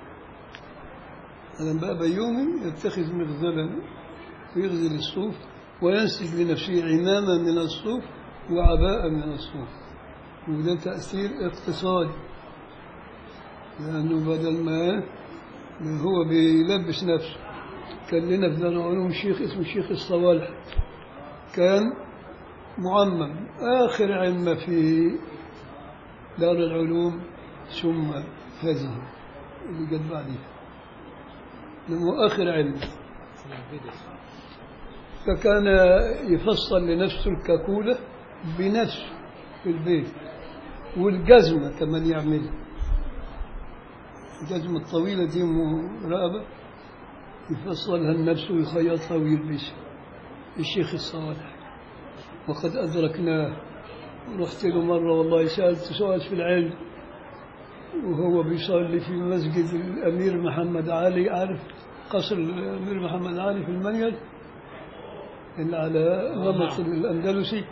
لما بقى بيومي يتخذ مغزلا ويغزل الصوف وينسج لنفسه عماما من الصوف وعباء من الصوف وده تأثير اقتصادي لأنه بدل ما ما هو بيلبس نفسه كان لنا في دار العلوم شيخ اسمه شيخ الصوالح كان معمم آخر علم في دار العلوم ثم هذه اللي جت بعدها لأنه آخر علم فكان يفصل لنفسه الكاكولة بنفسه في البيت والجزمة كمان يعملها الجزمة الطويلة دي رقبة يفصلها لنفسه ويخيطها ويلبسها الشيخ الصالح وقد أدركناه رحت له مرة والله سألت سؤال في العلم وهو بيصلي في مسجد الأمير محمد علي عارف قصر الأمير محمد علي في المنيل اللي على نمط الأندلسي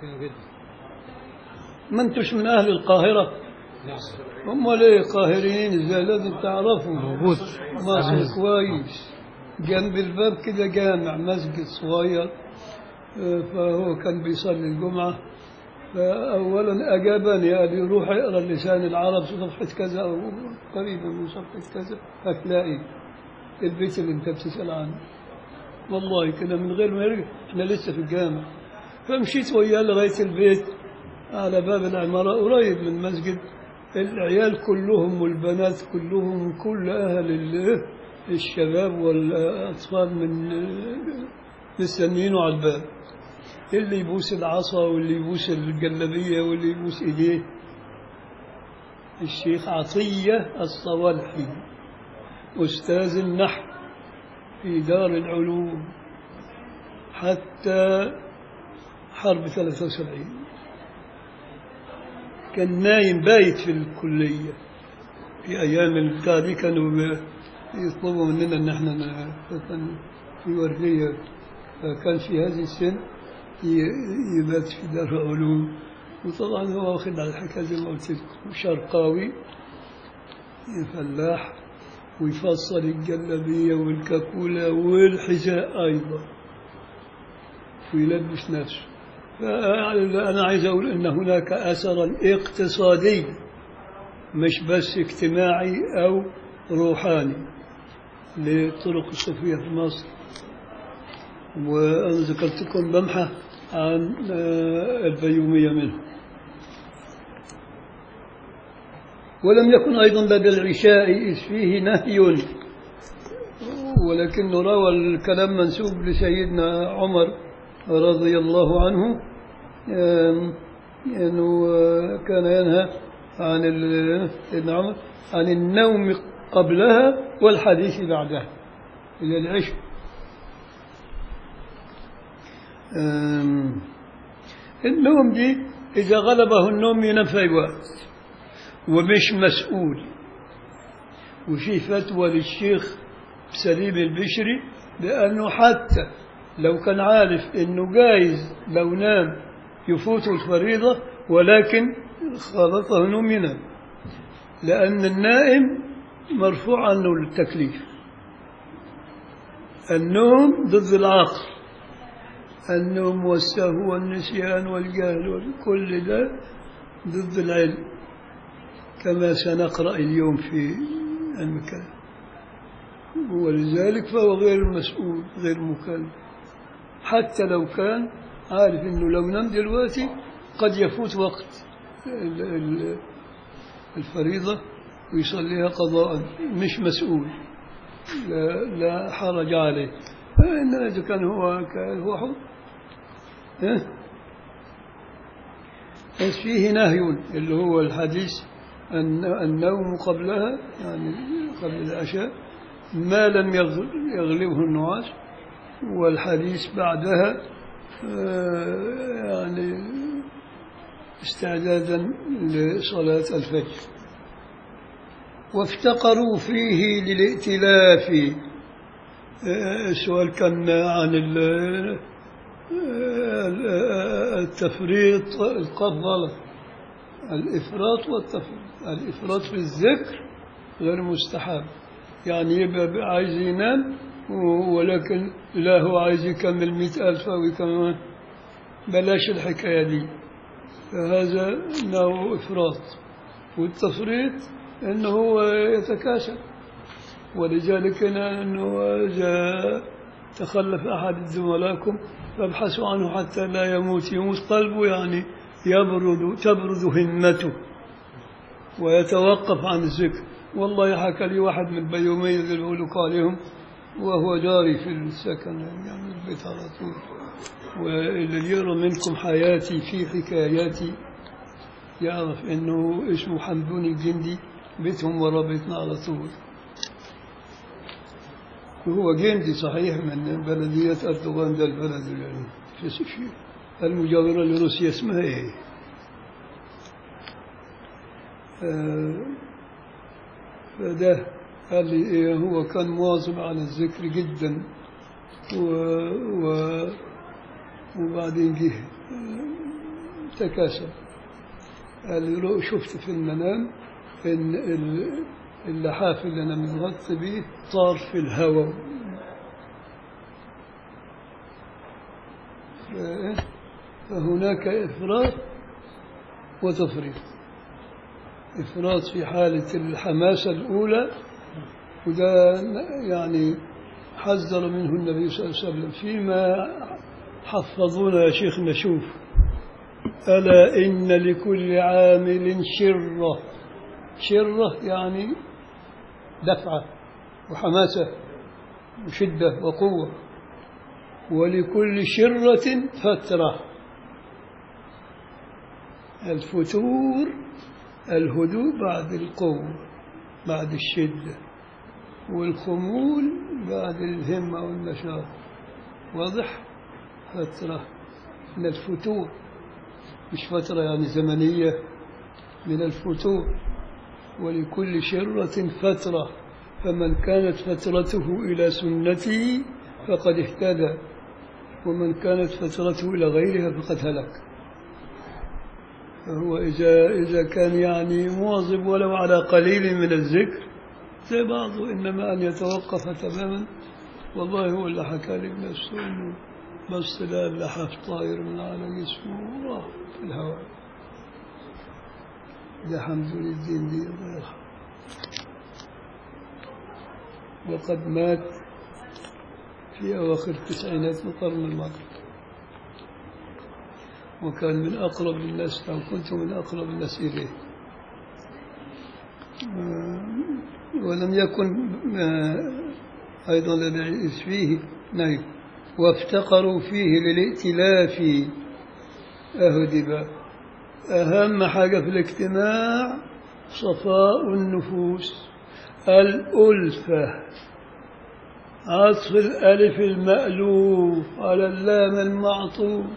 ما انتوش من أهل القاهرة هم ليه قاهريين ازاي لازم تعرفوا موجود مصر كويس جنب الباب كده جامع مسجد صغير آه، فهو كان بيصلي الجمعة فأولا أجابني قال لي روح اقرا لسان العرب صفحة كذا أو قريبا من صفحة كذا هتلاقي البيت اللي أنت بتسأل عنه والله كده من غير ما يرجع احنا لسه في الجامع فمشيت وياه لغاية البيت على باب العمارة قريب من المسجد العيال كلهم والبنات كلهم كل أهل ال- الشباب والأطفال من مستنيينه على الباب اللي يبوس العصا واللي يبوس الجلبية واللي يبوس إيديه الشيخ عطية الصوالحي أستاذ النحو في دار العلوم حتى حرب 73 كان نايم بايت في الكلية في أيام البتاع دي كانوا ب- يطلبوا مننا إن احنا ن- كان في وردية فكان في هذه السن ي- يبات في دار العلوم وطبعا هو واخد على الحكاية زي ما قلت لكم شرقاوي فلاح ويفصل الجلابية والكاكولة والحذاء أيضا ويلبس نفسه فأنا عايز أقول أن هناك أثرا اقتصادي مش بس اجتماعي أو روحاني للطرق الصوفية في مصر وأنا ذكرت لكم لمحة عن آه، البيومية منه ولم يكن أيضا بعد العشاء إذ فيه نهي ولكنه روى الكلام منسوب لسيدنا عمر رضي الله عنه آم، أنه آه، كان ينهى عن ال- سيدنا عمر عن النوم قبلها والحديث بعدها إلى العشاء أم، النوم دي إذا غلبه النوم ينام في أي وقت ومش مسؤول وفي فتوى للشيخ سليم البشري بأنه حتى لو كان عارف أنه جايز لو نام يفوته الفريضة ولكن خلطه نوم ينام لأن النائم مرفوع عنه التكليف النوم ضد العقل النوم والسهو والنسيان والجهل وكل ده ضد العلم كما سنقرأ اليوم في المكان ولذلك فهو غير مسؤول غير مكلف حتى لو كان عارف انه لو نام دلوقتي قد يفوت وقت ال- ال- الفريضة ويصليها قضاء مش مسؤول لا, لا حرج عليه إنما إذا كان هو كان هو حر ها؟ بس فيه نهي اللي هو الحديث الن- النوم قبلها يعني قبل العشاء ما لم يغ- يغلبه النعاس والحديث بعدها آه، يعني استعدادا لصلاة الفجر وافتقروا فيه للائتلاف آه، السؤال كان عن ال- آه، التفريط القبضة الإفراط والتفريط الإفراط في الذكر غير مستحب يعني يبقى عايز ينام ولكن لا هو عايز يكمل مئة ألف أو يكمل بلاش الحكاية دي فهذا نوع إفراط والتفريط أنه هو يتكاسل ولذلك أنا أنه إذا تخلف أحد زملائكم فابحثوا عنه حتى لا يموت يموت قلبه يعني يبرد تبرد همته ويتوقف عن الذكر والله حكى لي واحد من البيومية اللي بيقولوا عليهم وهو جاري في السكن يعني البيت على طول واللي يرى منكم حياتي في حكاياتي يعرف انه اسمه حمدون الجندي بيتهم ورا بيتنا على طول وهو جندي صحيح من بلدية أردوغان ده البلد يعني في في المجاورة لروسيا اسمها ايه؟ آه، فده قال لي إيه هو كان مواظب على الذكر جدا و, و وبعدين جه آه، تكاسل قال لي رو- شفت في المنام ان ال- اللحاف اللي انا متغطي بيه طار في الهواء ف- فهناك افراط وتفريط إفراط في حالة الحماسة الأولى وده يعني حذر منه النبي صلى الله عليه وسلم فيما حفظونا يا شيخ نشوف ألا إن لكل عامل شرة شرة يعني دفعة وحماسة وشدة وقوة ولكل شرة فترة الفتور الهدوء بعد القوة بعد الشدة والخمول بعد الهمة والنشاط واضح فترة من الفتور مش فترة يعني زمنية من الفتور ولكل شرة فترة فمن كانت فترته إلى سنتي فقد اهتدى ومن كانت فترته إلى غيرها فقد هلك فهو إذا إذا كان يعني مواظب ولو على قليل من الذكر زي بعضه إنما أن يتوقف تماما والله هو اللي حكى لي بنفسه إنه بس لا اللحاف طاير من على جسمه وراح في الهواء ده حمد الدين دي الله يرحمه وقد مات في أواخر التسعينات من القرن الماضي وكان من أقرب الناس أو كنت من أقرب الناس إليه ولم يكن أيضا العز فيه نهي وافتقروا فيه للائتلاف أهدب أهم حاجة في الاجتماع صفاء النفوس الألفة عطف الألف المألوف على اللام المعطوف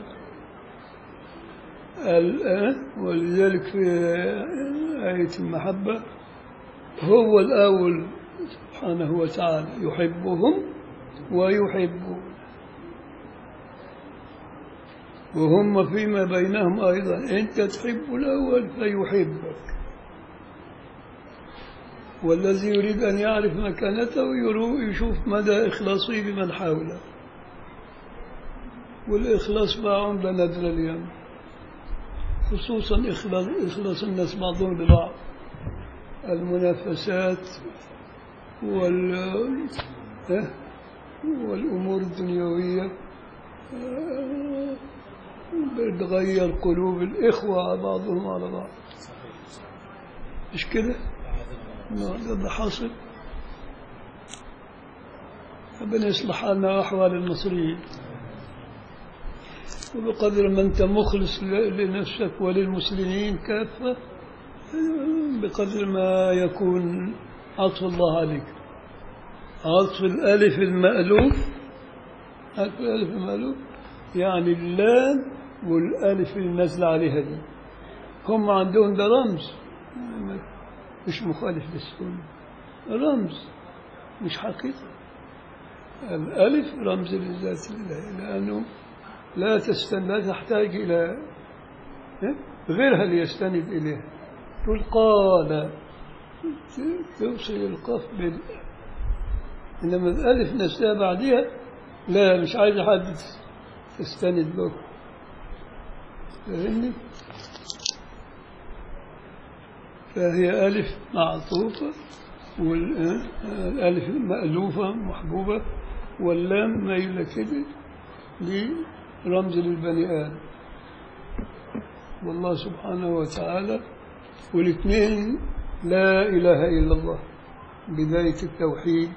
ال- آه، ولذلك في آية المحبة هو الأول سبحانه وتعالى يحبهم ويحبون وهم فيما بينهم أيضا أنت تحب الأول فيحبك والذي يريد أن يعرف مكانته يرو- يشوف مدى إخلاصه بمن حوله والإخلاص ما عندنا ندر اليوم خصوصا إخلاص, إخلاص الناس بعضهم لبعض المنافسات وال إيه؟ والأمور الدنيوية آه، بتغير قلوب الإخوة بعضهم على بعض مش كده؟ ما ده اللي حاصل ربنا يصلح لنا وأحوال المصريين وبقدر ما أنت مخلص ل- لنفسك وللمسلمين كافة بقدر ما يكون عطف الله عليك عطف الألف المألوف عطف الألف المألوف يعني اللام والألف اللي نازلة عليها دي هم عندهم ده رمز مش مخالف للسنة رمز مش حقيقة الألف رمز للذات الله لأنه لا تستن لا تحتاج إلى إيه؟ غيرها ليستند إليها تقول قال ت- توصل القاف بال إنما الألف نفسها بعدها لا مش عايز حد تستند له فاهمني؟ فهي ألف معطوفة والألف مألوفة محبوبة واللام مايلة كده لرمز للبني آدم والله سبحانه وتعالى والاثنين لا إله إلا الله بداية التوحيد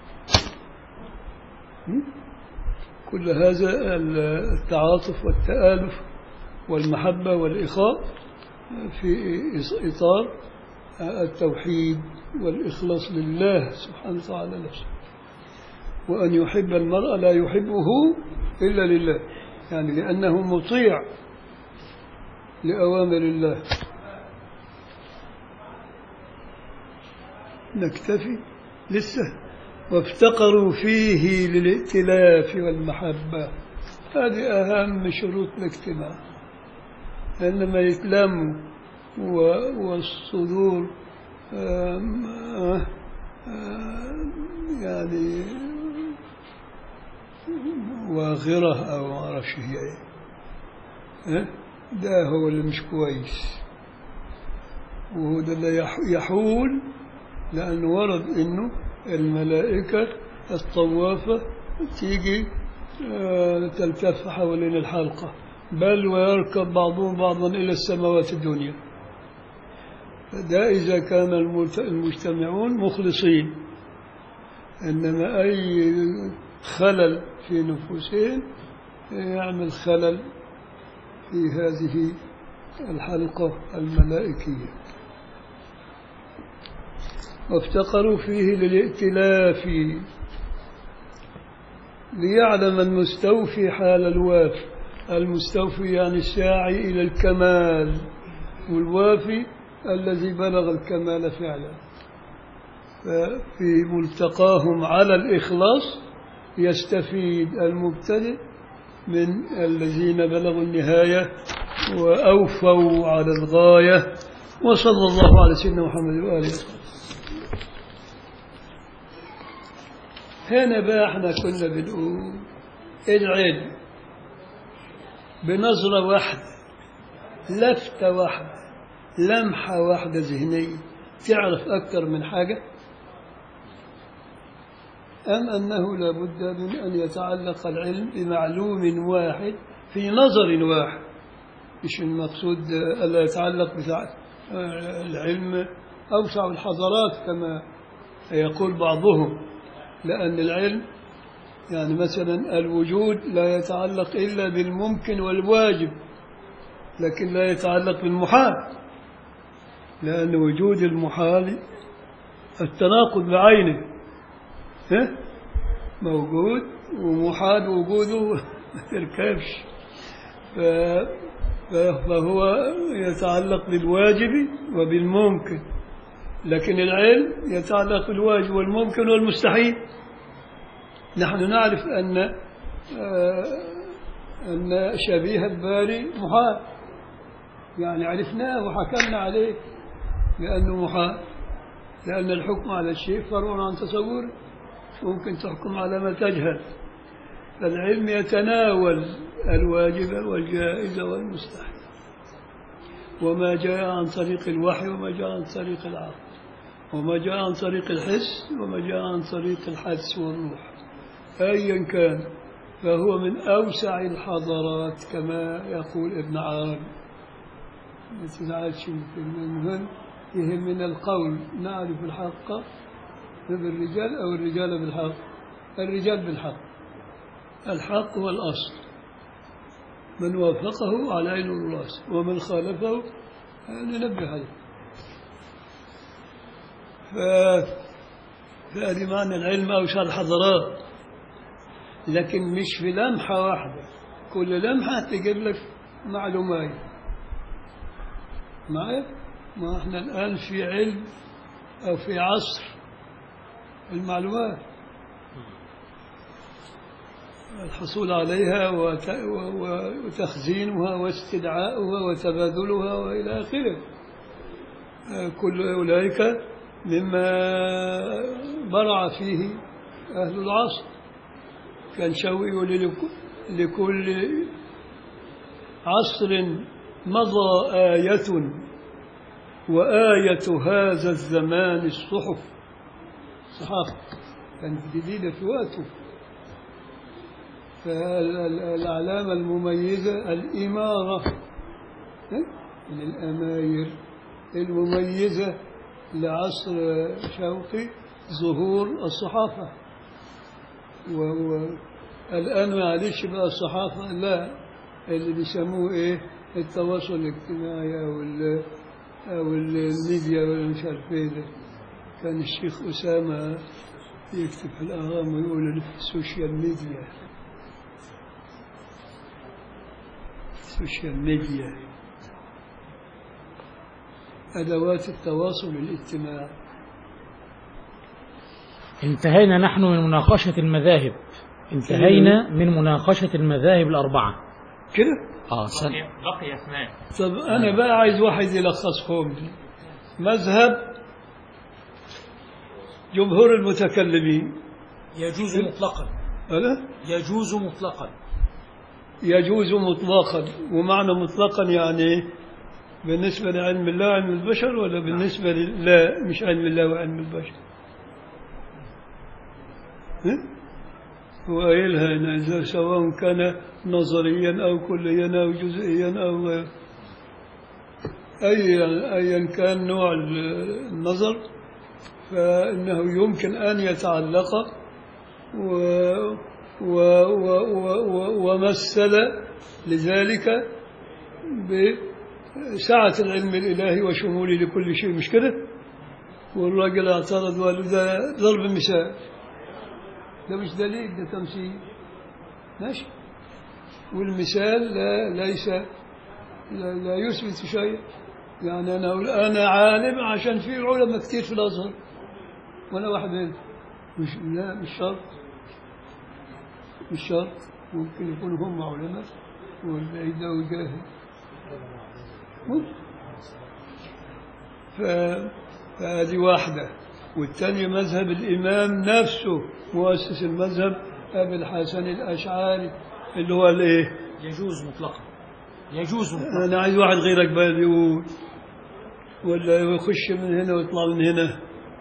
م? كل هذا التعاطف والتآلف والمحبة والإخاء في إطار التوحيد والإخلاص لله سبحانه وتعالى نفسه وأن يحب المرء لا يحبه إلا لله يعني لأنه مطيع لأوامر الله نكتفي لسه وافتقروا فيه للائتلاف والمحبة هذه أهم شروط الاجتماع عندما يتلموا و- والصدور آم، آه، آه، يعني واغرة أو ما أعرفش هي إيه ها؟ ده هو اللي مش كويس وهو ده اللي يح- يحول لأنه ورد إنه الملائكة الطوافة تيجي آه، تلتف حوالين الحلقة بل ويركب بعضهم بعضا إلى السماوات الدنيا ده إذا كان المت- المجتمعون مخلصين إنما أي خلل في نفوسهم يعمل خلل في هذه الحلقة الملائكية وافتقروا فيه للائتلاف ليعلم المستوفي حال الوافي المستوفي يعني الساعي إلى الكمال والوافي الذي بلغ الكمال فعلا ففي ملتقاهم على الإخلاص يستفيد المبتدئ من الذين بلغوا النهاية وأوفوا على الغاية وصلى الله على سيدنا محمد وآله وصحبه هنا بقى احنا كنا بنقول العلم بنظرة واحدة لفتة واحدة لمحة واحدة ذهنية تعرف أكثر من حاجة أم أنه لابد من أن يتعلق العلم بمعلوم واحد في نظر واحد مش المقصود ألا يتعلق بتاع العلم أوسع الحضارات كما يقول بعضهم لأن العلم يعني مثلا الوجود لا يتعلق إلا بالممكن والواجب لكن لا يتعلق بالمحال لأن وجود المحال التناقض بعينه ها؟ موجود ومحال وجوده ما تركبش ف- ف- فهو يتعلق بالواجب وبالممكن لكن العلم يتعلق بالواجب والممكن والمستحيل نحن نعرف أن آه، أن شبيه الباري محال يعني عرفناه وحكمنا عليه بأنه محال لأن الحكم على الشيء فرع عن تصوره ممكن تحكم على ما تجهل فالعلم يتناول الواجب والجائز والمستحيل وما جاء عن طريق الوحي وما جاء عن طريق العقل وما جاء عن طريق الحس وما جاء عن طريق الحدس والروح أيا كان فهو من أوسع الحضارات كما يقول ابن عربي ما تزعلش من المهم يهمنا القول نعرف الحق بالرجال أو الرجال بالحق الرجال بالحق الحق هو الأصل من وافقه على عين الراس ومن خالفه ننبه عليه ف... فهذه معنى العلم أوسع الحضارات لكن مش في لمحة واحدة كل لمحة تجيب لك معلومات معايا ما احنا الآن في علم أو في عصر المعلومات الحصول عليها وت- و- و- وتخزينها واستدعاؤها وتبادلها وإلى آخره آه، كل أولئك مما برع فيه أهل العصر كان شوقي يقول لك- لكل عصر مضى آية وآية هذا الزمان الصحف صحافة كانت جديدة في وقته فالعلامة المميزة الإمارة إيه؟ من الأماير المميزة لعصر شوقي ظهور الصحافة والآن معلش بقى الصحافة لا اللي بيسموه إيه التواصل الاجتماعي أو ال أو الميديا ولا مش عارف إيه ده كان الشيخ أسامة يكتب في الأغام ويقول السوشيال ميديا السوشيال ميديا أدوات التواصل الاجتماعي انتهينا نحن من مناقشة المذاهب انتهينا من مناقشة المذاهب الأربعة كده اه سن... بقي بقي اثنان طب أنا بقى عايز واحد يلخصهم لي مذهب جمهور المتكلمين يجوز مطلقا ألا يجوز مطلقا يجوز مطلقا ومعنى مطلقا يعني بالنسبة لعلم الله وعلم البشر ولا بالنسبة ل... لا مش علم الله وعلم البشر ها؟ هو قايلها هنا إذا سواء كان نظريا أو كليا أو جزئيا أو أي أيا كان نوع النظر فإنه يمكن أن يتعلق و و و و و ومثل لذلك بسعة العلم الإلهي وشموله لكل شيء مش كده؟ والراجل اعترض وقال له ده ضرب مثال ده مش دليل ده تمثيل ماشي والمثال لا ليس لا, لا يثبت شيء يعني أنا أقول أنا عالم عشان في علماء كتير في الأزهر وأنا واحد منهم مش لا مش شرط مش شرط ممكن يكونوا هم علماء والبعيد ده جاهل ممكن. ف- فهذه واحدة والثانية مذهب الإمام نفسه مؤسس المذهب أبي الحسن الأشعري اللي هو الإيه؟ يجوز مطلقا يجوز مطلقا أنا عايز واحد غيرك بقى اللي يقول ولا يخش من هنا ويطلع من هنا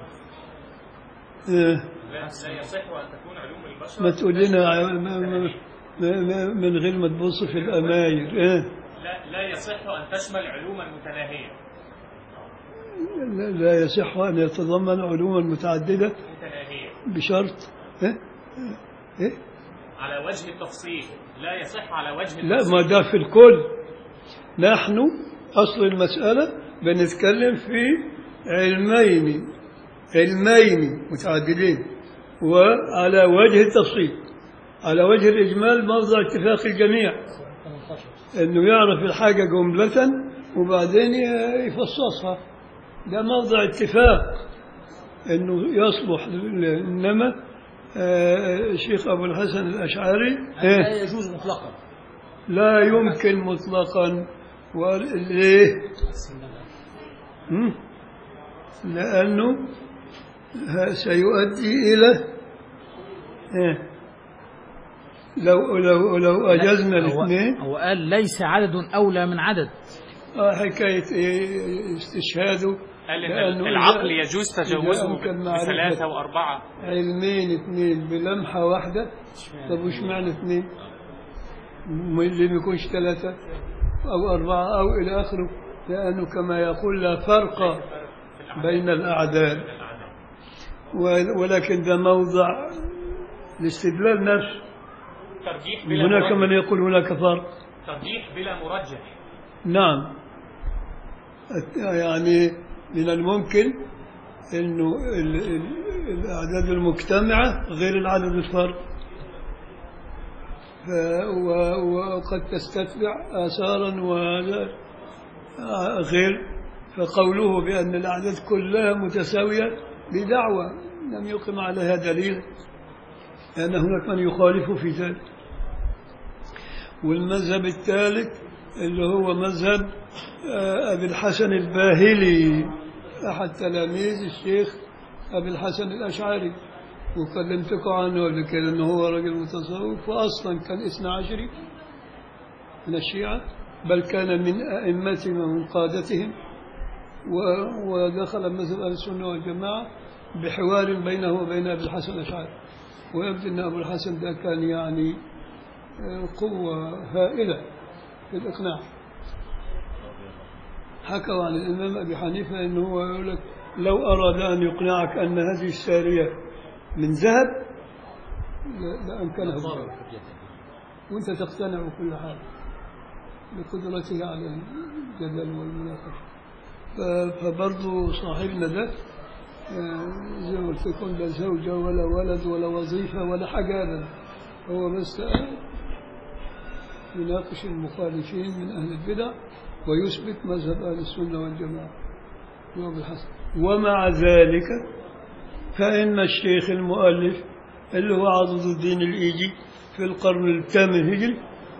إيه. لا لا يصح ان تكون علوم البشر ما تقول لنا ع- ما- ما- ما- ما- من غير ما تبص في الأماير إيه؟ لا لا يصح ان تشمل علوما متناهيه لا- لا يصح أن يتضمن علوما متعددة متناهيه بشرط إيه؟ إيه؟ على وجه التفصيل لا يصح على وجه لا التفصيل ما ده في الكل نحن أصل المسألة بنتكلم في علمين علمين متعددين وعلى وجه التفصيل على وجه الإجمال موضع اتفاق الجميع 18 انه يعرف الحاجة جملة وبعدين ي- يفصصها ده موضع اتفاق انه يصلح ل- انما آه، الشيخ ابو الحسن الاشعري إيه؟ لا يجوز مطلقا لا يمكن مطلقا وليه هم؟ لانه ه- سيؤدي الى إيه؟ لو لو لو اجزنا هو- الاثنين هو قال ليس عدد أولى من عدد آه، حكاية إيه، استشهاده قال إن لأنه العقل إذا- يجوز إذا تجاوزه أمكن معرفة بثلاثة وأربعة علمين اثنين بلمحة واحدة طب وش معنى اثنين؟ م- اللي ما يكونش ثلاثة أو أربعة أو إلى آخره لأنه كما يقول لا فرق بين الأعداد و- ولكن ده موضع الاستدلال نفسه ترجيح بلا هناك من مرجح يقول هناك فرق ترجيح بلا مرجح نعم الت- يعني من الممكن انه ال- ال- الاعداد المجتمعه غير العدد الفرد ف- و- وقد تستتبع اثارا وغير فقوله بان الاعداد كلها متساويه بدعوى لم يقم عليها دليل لان هناك من يخالف في ذلك والمذهب الثالث اللي هو مذهب آه، أبي الحسن الباهلي أحد تلاميذ الشيخ أبي الحسن الأشعري وكلمتكم عنه قبل كده أنه هو رجل متصوف وأصلا كان اثنى عشري من الشيعة بل كان من أئمتهم ومن قادتهم و- ودخل مذهب أهل السنة والجماعة بحوار بينه وبين أبي الحسن الأشعري ويبدو أن أبو الحسن ده كان يعني قوة هائلة في الإقناع حكوا عن الإمام أبي حنيفة أنه هو يقول لك لو أراد أن يقنعك أن هذه السارية من ذهب ل- لأمكنه ذلك وأنت تقتنع بكل حال بقدرته على الجدل والمناقشة ف- فبرضه صاحبنا ده آه، زي ما قلت لكم لا زوجة ولا ولد ولا وظيفة ولا حاجة أبدا هو بس آه، يناقش المخالفين من أهل البدع ويثبت مذهب أهل السنة والجماعة هو بالحسن ومع ذلك فإن الشيخ المؤلف اللي هو عضد الدين الإيجي في القرن الثامن الهجري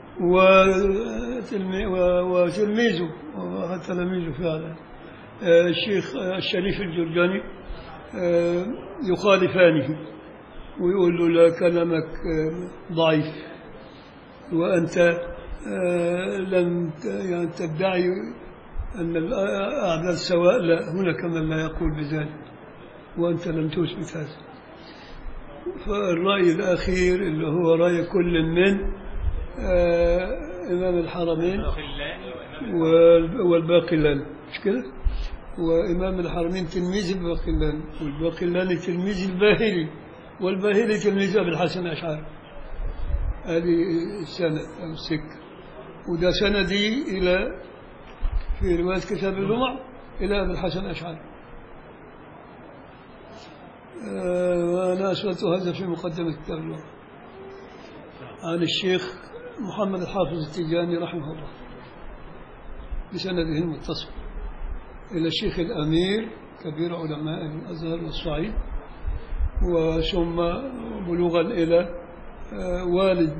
وتلمي- و- وتلميذه وأحد تلاميذه فعلا آه، الشيخ آه، الشريف الجرجاني آه، يخالفانه ويقول له لا كلامك آه، ضعيف وأنت آه، لم ت- يعني تدعي أن الأعداد سواء لا هناك من لا يقول بذلك وأنت لم تثبت هذا فالرأي الأخير اللي هو رأي كل من آه، إمام الحرمين خلاني وإمام وال- والباقلاني مش كده؟ وإمام الحرمين تلميذ الباقلاني والباقلاني تلميذ الباهلي والباهلي تلميذ أبي الحسن الأشعري هذه السند أو السكة وده سندي إلى في رواية كتاب اللمع إلى أبي الحسن الأشعري آه، وأنا أسألت هذا في مقدمة كتاب اللمع عن الشيخ محمد الحافظ التيجاني رحمه الله بسنده المتصل إلى الشيخ الأمير كبير علماء الأزهر والصعيد وثم بلوغا إلى آه، والد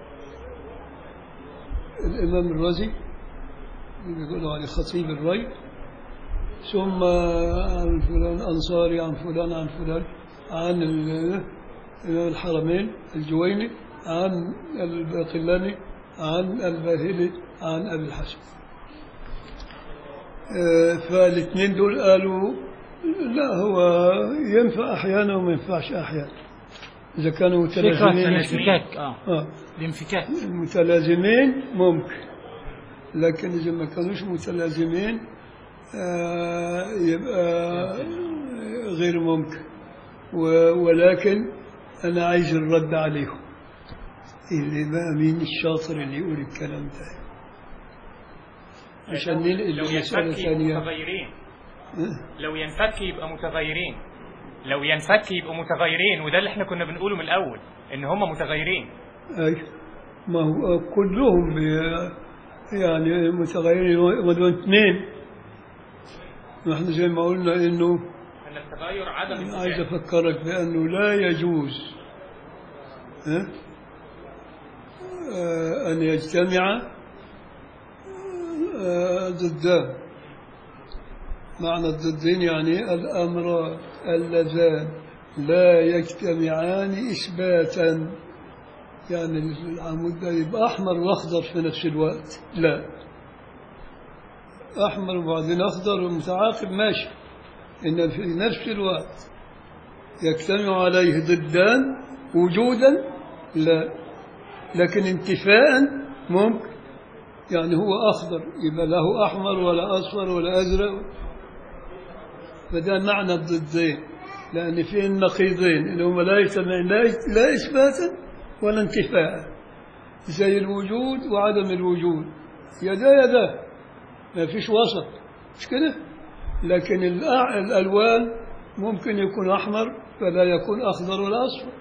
الإمام الرازي اللي بيقولوا عليه خطيب الري ثم عن فلان أنصاري عن فلان عن فلان عن ال- إمام الحرمين الجويني عن الباقلاني عن الباهلي عن أبي الحسن آه، فالاثنين دول قالوا لا هو ينفع أحيانا وما ينفعش أحيانا إذا كانوا فكرة متلازمين الانفكاك اه آه. الانفكاك متلازمين ممكن لكن إذا ما كانوش متلازمين آه، يبقى غير ممكن و- ولكن أنا عايز الرد عليهم اللي بقى مين الشاطر اللي يقول الكلام ده عشان ننقل لو لمسألة ينفك يبقى ثانية متغيرين آه، لو ينفك يبقى متغيرين لو ينفك يبقوا متغيرين وده اللي احنا كنا بنقوله من الاول ان هم متغيرين أي ما هو كلهم بي- يعني متغيرين ودول اثنين نحن زي ما قلنا انه ان التغير عدم عايز التشابه. افكرك بانه لا يجوز ها؟ آه، ان يجتمع آه، ضدان معنى الضدين يعني الامر اللذان لا يجتمعان اثباتا يعني العمود ده يبقى احمر واخضر في نفس الوقت لا احمر وبعدين اخضر ومتعاقب ماشي ان في نفس الوقت يجتمع عليه ضدان وجودا لا لكن انتفاء ممكن يعني هو اخضر يبقى له احمر ولا اصفر ولا ازرق فده معنى الضدين لان في النقيضين اللي هم لا يجتمعون لا لا اثباتا ولا انتفاء زي الوجود وعدم الوجود يدا يدا ما فيش وسط مش كده لكن الأع- الألوان ممكن يكون أحمر فلا يكون أخضر ولا أصفر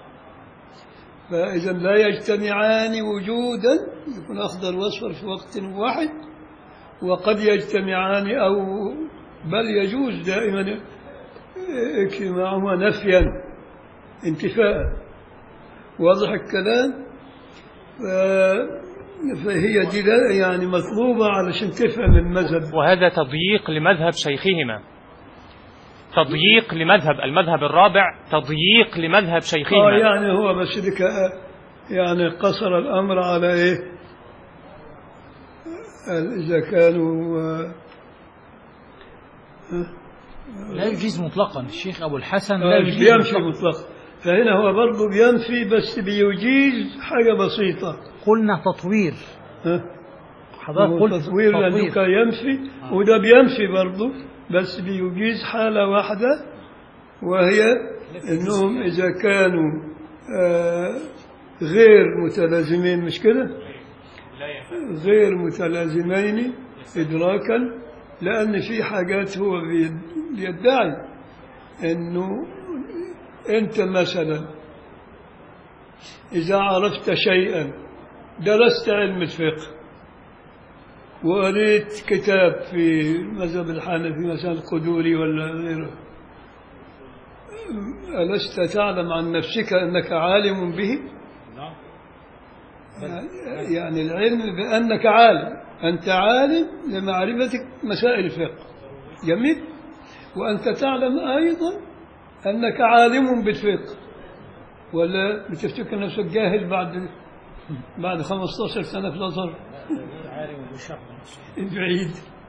فإذا لا يجتمعان وجودا يكون أخضر وأصفر في وقت واحد وقد يجتمعان أو بل يجوز دائما اجتماعهما نفيا انتفاء واضح الكلام ف- فهي دي لا- يعني مطلوبة علشان تفهم المذهب وهذا تضييق لمذهب شيخهما تضييق لمذهب المذهب الرابع تضييق لمذهب اه شيخهما يعني هو بس ديك يعني قصر الامر على ايه؟ قال اذا كانوا آه، لا يجيز مطلقا الشيخ أبو الحسن لا آه، يجيز بيمشي مطلقا مطلقا فهنا هو برضه بينفي بس بيجيز حاجه بسيطه قلنا تطوير ها؟ حضرتك هو قلت تطوير لأنه كان ينفي وده بينفي برضه بس بيجيز حالة واحدة وهي أنهم إذا كانوا آه، غير متلازمين مش كده غير متلازمين إدراكا لأن في حاجات هو بي- بيدعي أنه أنت مثلا إذا عرفت شيئا درست علم الفقه وقريت كتاب في مذهب الحنفي مثلا القدوري ولا غيره ألست تعلم عن نفسك أنك عالم به يعني العلم بأنك عالم أنت عالم لمعرفتك مسائل الفقه جميل وأنت تعلم أيضا أنك عالم بالفقه ولا بتفتكر نفسك جاهل بعد بعد 15 سنة في الأزهر بعيد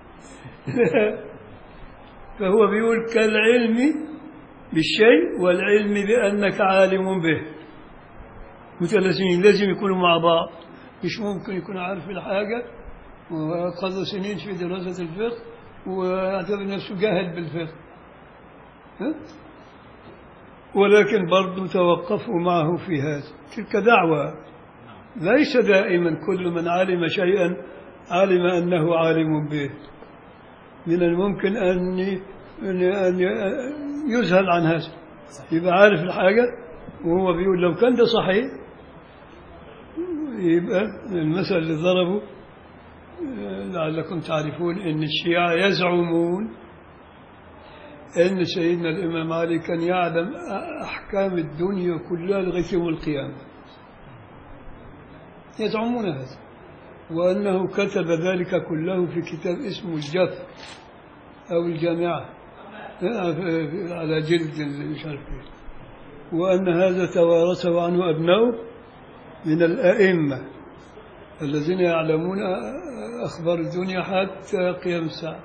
فهو بيقول كالعلم بالشيء والعلم بأنك عالم به متلازمين لازم يكونوا مع بعض مش ممكن يكون عارف الحاجة وقضى سنين في دراسة الفقه ويعتبر نفسه جاهل بالفقه ها؟ ولكن برضو توقفوا معه في هذا تلك دعوة ليس دائما كل من علم شيئا علم أنه عالم به من الممكن أن أن أن يذهل عن هذا يبقى عارف الحاجة وهو بيقول لو كان ده صحيح يبقى المثل اللي ضربه لعلكم تعرفون أن الشيعة يزعمون أن سيدنا الإمام علي كان يعلم أحكام الدنيا كلها لغاية يوم القيامة يزعمون هذا وأنه كتب ذلك كله في كتاب اسمه الجف أو الجامعة على جلد مش عارف إيه. وأن هذا توارثه عنه أبناؤه من الأئمة الذين يعلمون أخبار الدنيا حتى قيام الساعة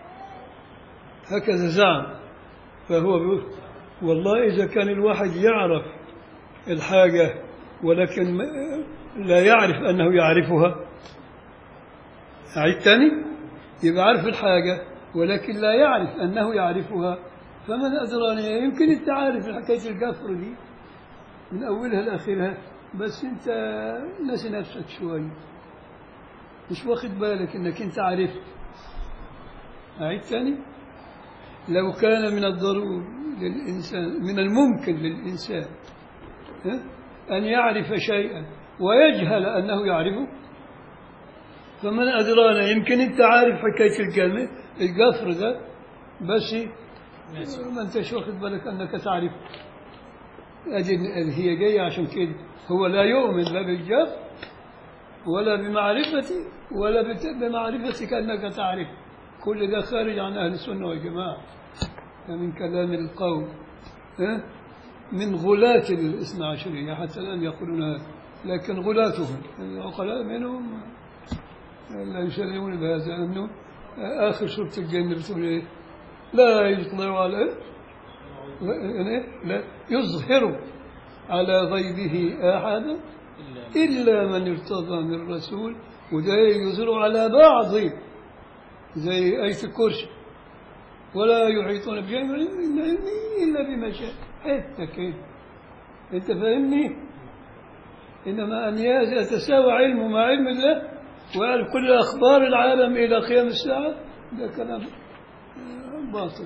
هكذا زعم فهو بيقول والله إذا كان الواحد يعرف الحاجة ولكن لا يعرف أنه يعرفها أعيد تاني يبقى عارف الحاجة ولكن لا يعرف أنه يعرفها فمن أدراني يمكن أنت عارف حكاية القفر دي من أولها لآخرها بس أنت ناسي نفسك شوي مش واخد بالك أنك أنت عرفت أعيد تاني لو كان من الضروري للإنسان من الممكن للإنسان ها؟ أن يعرف شيئا ويجهل أنه يعرفه فمن أدرانا يمكن أنت عارف حكاية الجنة القفر ده بس ما أنتش واخد بالك أنك تعرف أدي هي جاية عشان كده هو لا يؤمن لا بالجهل ولا بمعرفتي ولا بت- بمعرفتك أنك تعرف كل ده خارج عن أهل السنة والجماعة من كلام القوم ها؟ من غلاة الاثنى عشرية حتى الآن يقولون هذا لكن غلاتهم العقلاء منهم لا يسلمون بهذا أنه آخر سورة الجنة بتقول إيه لا يطلع على لا- لا يظهر على غيبه أحدا إلا من ارتضى من الرسول وده يظهر على بعض زي آية الكرسي ولا يحيطون بشيء من علمه إلا بما شاء حتى كده أنت فاهمني؟ إنما أن يتساوى علمه مع علم الله ويعرف كل أخبار العالم إلى قيام الساعة ده كلام آه، باطل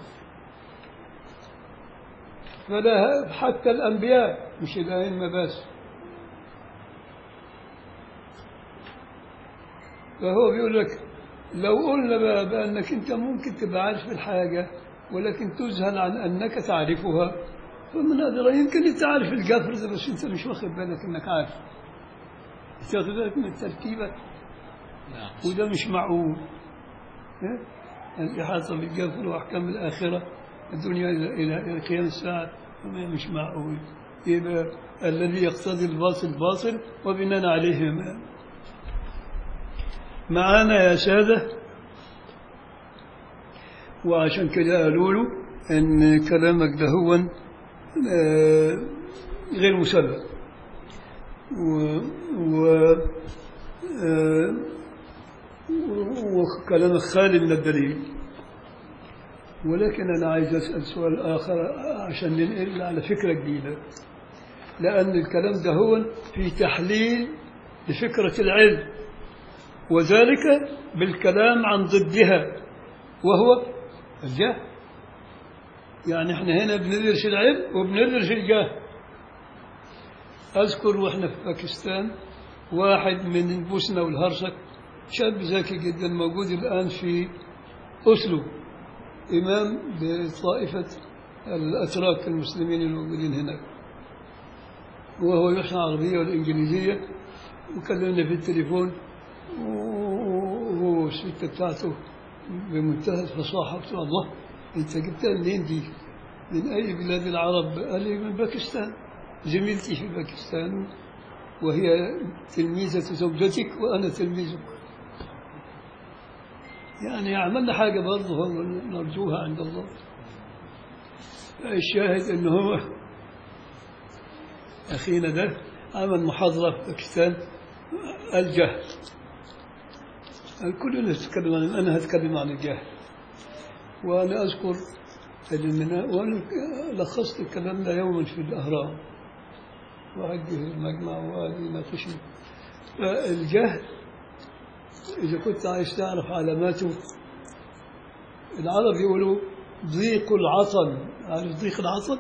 فلا حتى الأنبياء مش الأئمة بس فهو بيقول لك لو قلنا بقى بأنك أنت ممكن تبقى عارف الحاجة ولكن تذهل عن أنك تعرفها فمن هذا يمكن أنت عارف الجفر ده بس أنت مش واخد بالك أنك عارف أنت واخد بالك من تركيبك نعم وده مش معقول ها؟ الإحاطة بالجفر وأحكام الآخرة الدنيا إلى إلى إلى قيام الساعة هذا مش معقول يبقى الذي يقتضي الباطل باطل وبناء عليه ما معانا يا سادة وعشان كده قالوا له ان كلامك ده هو آه، غير مسبب و, و آه، وكلامك خالي من الدليل ولكن أنا عايز أسأل سؤال آخر عشان ننقل على فكرة جديدة لأن الكلام ده هو في تحليل لفكرة العلم وذلك بالكلام عن ضدها وهو الجهل يعني احنا هنا بندرس العلم وبندرس الجهل أذكر وإحنا في باكستان واحد من البوسنة والهرسك شاب ذكي جدا موجود الآن في أسلو إمام بطائفة الأتراك المسلمين الموجودين هناك وهو يحسن العربية والإنجليزية وكلمنا في التليفون وهو الستة بتاعته بمنتهى الفصاحة قلت له الله أنت جبتها منين دي؟ من أي بلاد العرب؟ قال لي من باكستان زميلتي في باكستان وهي تلميذة زوجتك وأنا تلميذك يعني عملنا حاجة برضه نرجوها عند الله الشاهد أنه هو أخينا ده عمل محاضرة في باكستان الجهل الكل يتكلم عن أنا هتكلم عن الجهل وأنا أذكر المناء وأنا لخصت الكلام ده يوما في الأهرام وأوجه المجمع وقال يناقشني فالجهل إذا كنت عايز تعرف علاماته العرب يقولوا ضيق العطن عارف ضيق العطن؟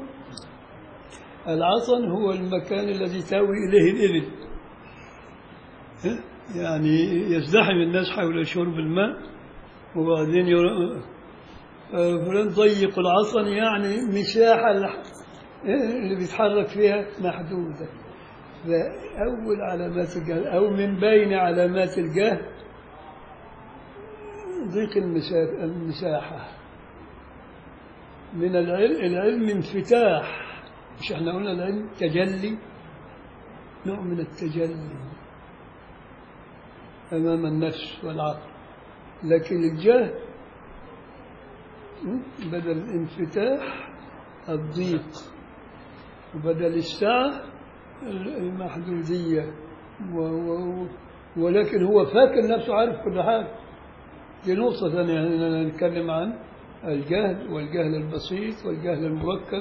العطن هو المكان الذي تاوي إليه الإبل ها؟ يعني يزدحم الناس حول شرب الماء وبعدين ير... آه، فلان ضيق العطن يعني مساحة الح- اللي بيتحرك فيها محدودة فأول علامات الجهل أو من بين علامات الجهل ضيق المسا- المساحة من العلم العلم انفتاح مش احنا قلنا العلم تجلي نوع من التجلي أمام النفس والعقل لكن الجهل م? بدل الانفتاح الضيق وبدل السعة المحدودية و و ولكن هو فاكر نفسه عارف كل حاجة دي نقطة ثانية يعني نتكلم عن الجهل والجهل البسيط والجهل المركب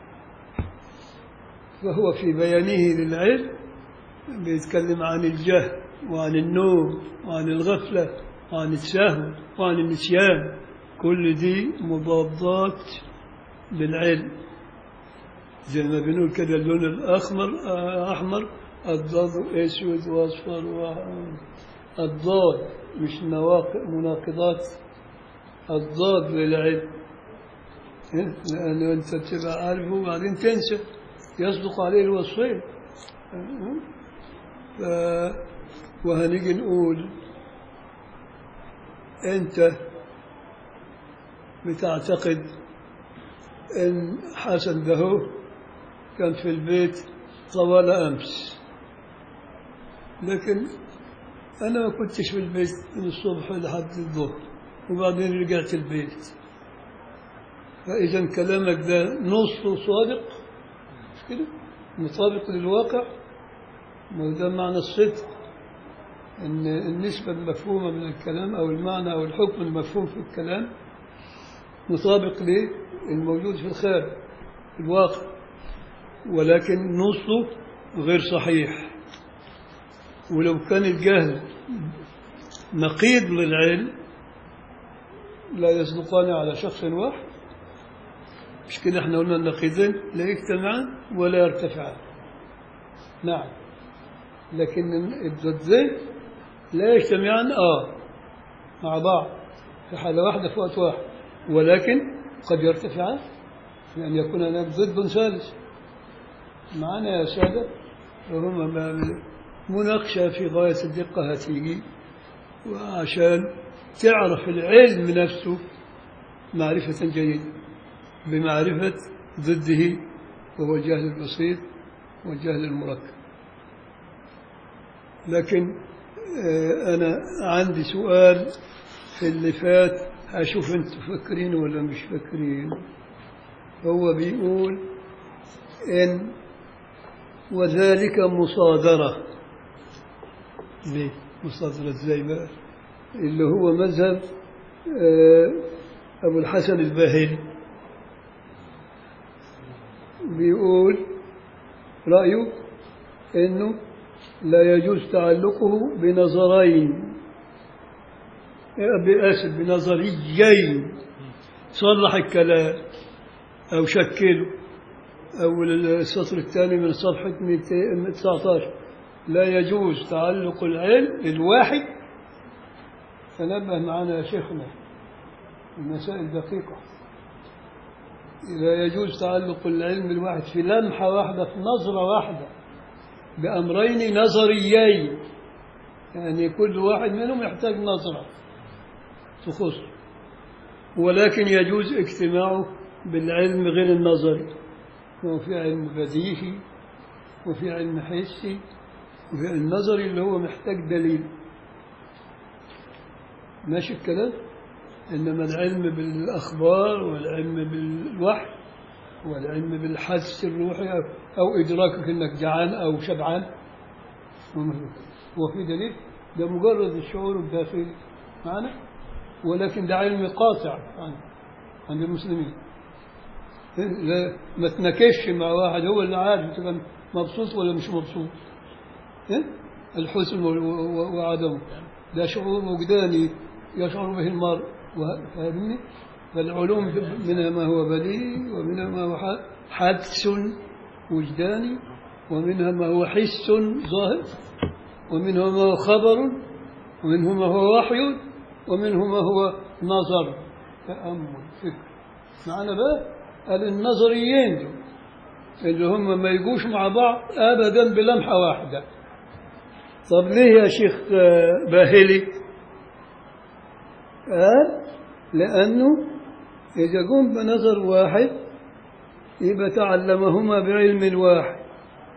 فهو في بيانه للعلم بيتكلم عن الجهل وعن النوم وعن الغفلة وعن السهو وعن النسيان كل دي مضادات للعلم زي ما بنقول كده اللون الأحمر آه، أحمر الضاد أسود وأصفر و- الضاد مش نواقض مناقضات الضاد للعلم إيه؟ لأنه أنت تبقى عارفه وبعدين تنسى يصدق عليه الوصفين أه؟ ف... وهنيجي نقول أنت بتعتقد أن حسن ده كان في البيت طوال أمس لكن أنا ما كنتش في البيت من الصبح لحد الظهر وبعدين رجعت البيت فإذا كلامك ده نصه صادق مش كده مطابق للواقع ما هو ده معنى الصدق ان النسبة المفهومة من الكلام او المعنى او الحكم المفهوم في الكلام مطابق للموجود في الخارج في الواقع ولكن نصه غير صحيح ولو كان الجهل نقيض للعلم لا يصدقان على شخص واحد مش كده احنا قلنا النقيضين لا يجتمعان ولا يرتفعان نعم لكن الضدين لا يجتمعان اه مع بعض في حالة واحدة في وقت واحد ولكن قد يرتفعان لأن يكون هناك ضد ثالث معنا يا سادة وهم ما- مناقشة في غاية الدقة هتيجي وعشان تعرف العلم نفسه معرفة جيدة بمعرفة ضده وهو الجهل البسيط والجهل المركب لكن آه، أنا عندي سؤال في اللي فات أشوف أنتم فاكرين ولا مش فاكرين هو بيقول إن وذلك مصادرة ليه مصادرة ازاي بقى اللي هو مذهب آه، أبو الحسن الباهلي بيقول رأيه إنه لا يجوز تعلقه بنظرين بأسف بنظريين صلح الكلام أو شكله أو السطر الثاني من صفحة 219 لا يجوز تعلق العلم الواحد تنبه معنا يا شيخنا المسائل دقيقة لا يجوز تعلق العلم الواحد في لمحة واحدة في نظرة واحدة بأمرين نظريين يعني كل واحد منهم يحتاج نظرة تخص ولكن يجوز اجتماعه بالعلم غير النظري وفي علم بديهي وفي علم حسي وفي النظري اللي هو محتاج دليل ماشي الكلام إنما العلم بالأخبار والعلم بالوحي والعلم بالحدس الروحي أو, أو إدراكك إنك جعان أو شبعان هو في دليل ده مجرد الشعور الداخلي معنا ولكن ده علم قاطع عن, عند المسلمين لا ما تناكشش مع واحد هو اللي عارف تبقى مبسوط ولا مش مبسوط إيه؟ الحسن و- و- وعدمه ده شعور وجداني يشعر به المرء وه- فاهمني فالعلوم منها ما هو بديهي ومنها ما هو ح- حدس وجداني ومنها ما هو حس ظاهر ومنه ما هو خبر ومنه ما هو وحي ومنه ما هو نظر تأمل فكر معنا بقى قال النظريين دول اللي هم ما يجوش مع بعض ابدا بلمحه واحده طب ليه يا شيخ آه، باهلي قال لانه اذا قم بنظر واحد يبقى تعلمهما بعلم واحد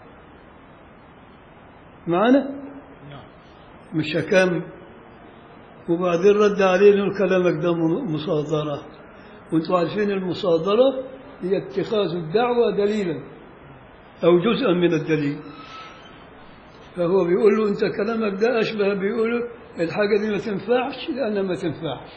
معنا مش هكمل وبعدين رد عليه انه كلامك ده م- مصادره وانتم عارفين المصادره هي اتخاذ الدعوه دليلا او جزءا من الدليل فهو بيقول له انت كلامك ده اشبه بيقول له الحاجه دي ما تنفعش لانها ما تنفعش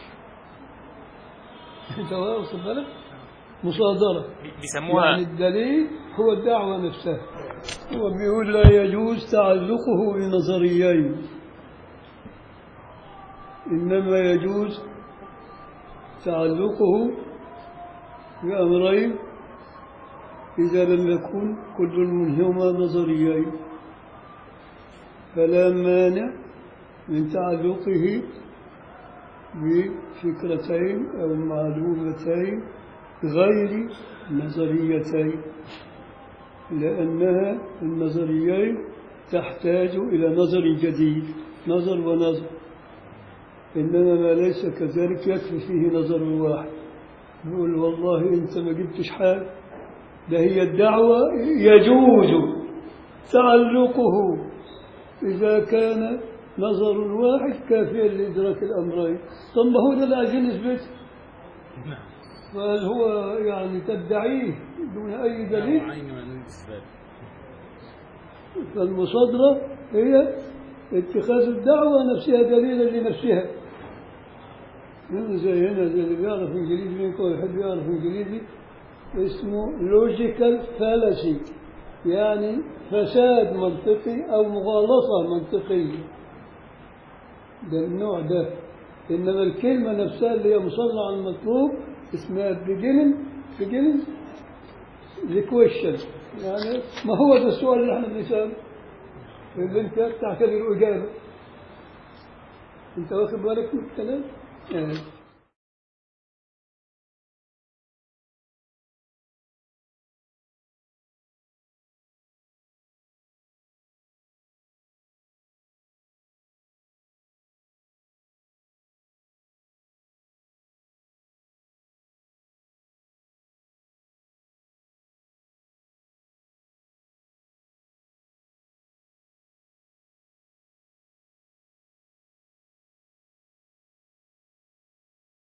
انت واخد بالك مصادره بيسموها يعني الدليل هو الدعوة نفسها هو بيقول لا يجوز تعلقه بنظريين إنما يجوز تعلقه بأمرين إذا لم يكن كل منهما نظريين فلا مانع من تعلقه بفكرتين أو معلومتين غير نظريتين لأنها النظريين تحتاج إلى نظر جديد نظر ونظر إنما ما ليس كذلك يكفي فيه نظر واحد يقول والله أنت ما جبتش حاجة ده هي الدعوة يجوز تعلقه إذا كان نظر واحد كافيا لإدراك الأمرين طب ما هو ده اللي عايزين نثبته فهل هو يعني تدعيه دون أي دليل فالمصادرة هي اتخاذ الدعوة نفسها دليلا لنفسها من زي هنا زي اللي بيعرف انجليزي منكم يحب يعرف انجليزي اسمه لوجيكال فالسي يعني فساد منطقي او مغالطة منطقية ده النوع ده انما الكلمة نفسها اللي هي مصنع المطلوب اسمها beginning beginning the question يعني ما هو ده السؤال اللي احنا بنسأله اللي انت تعتبره اجابة انت واخد بالك من الكلام؟ يعني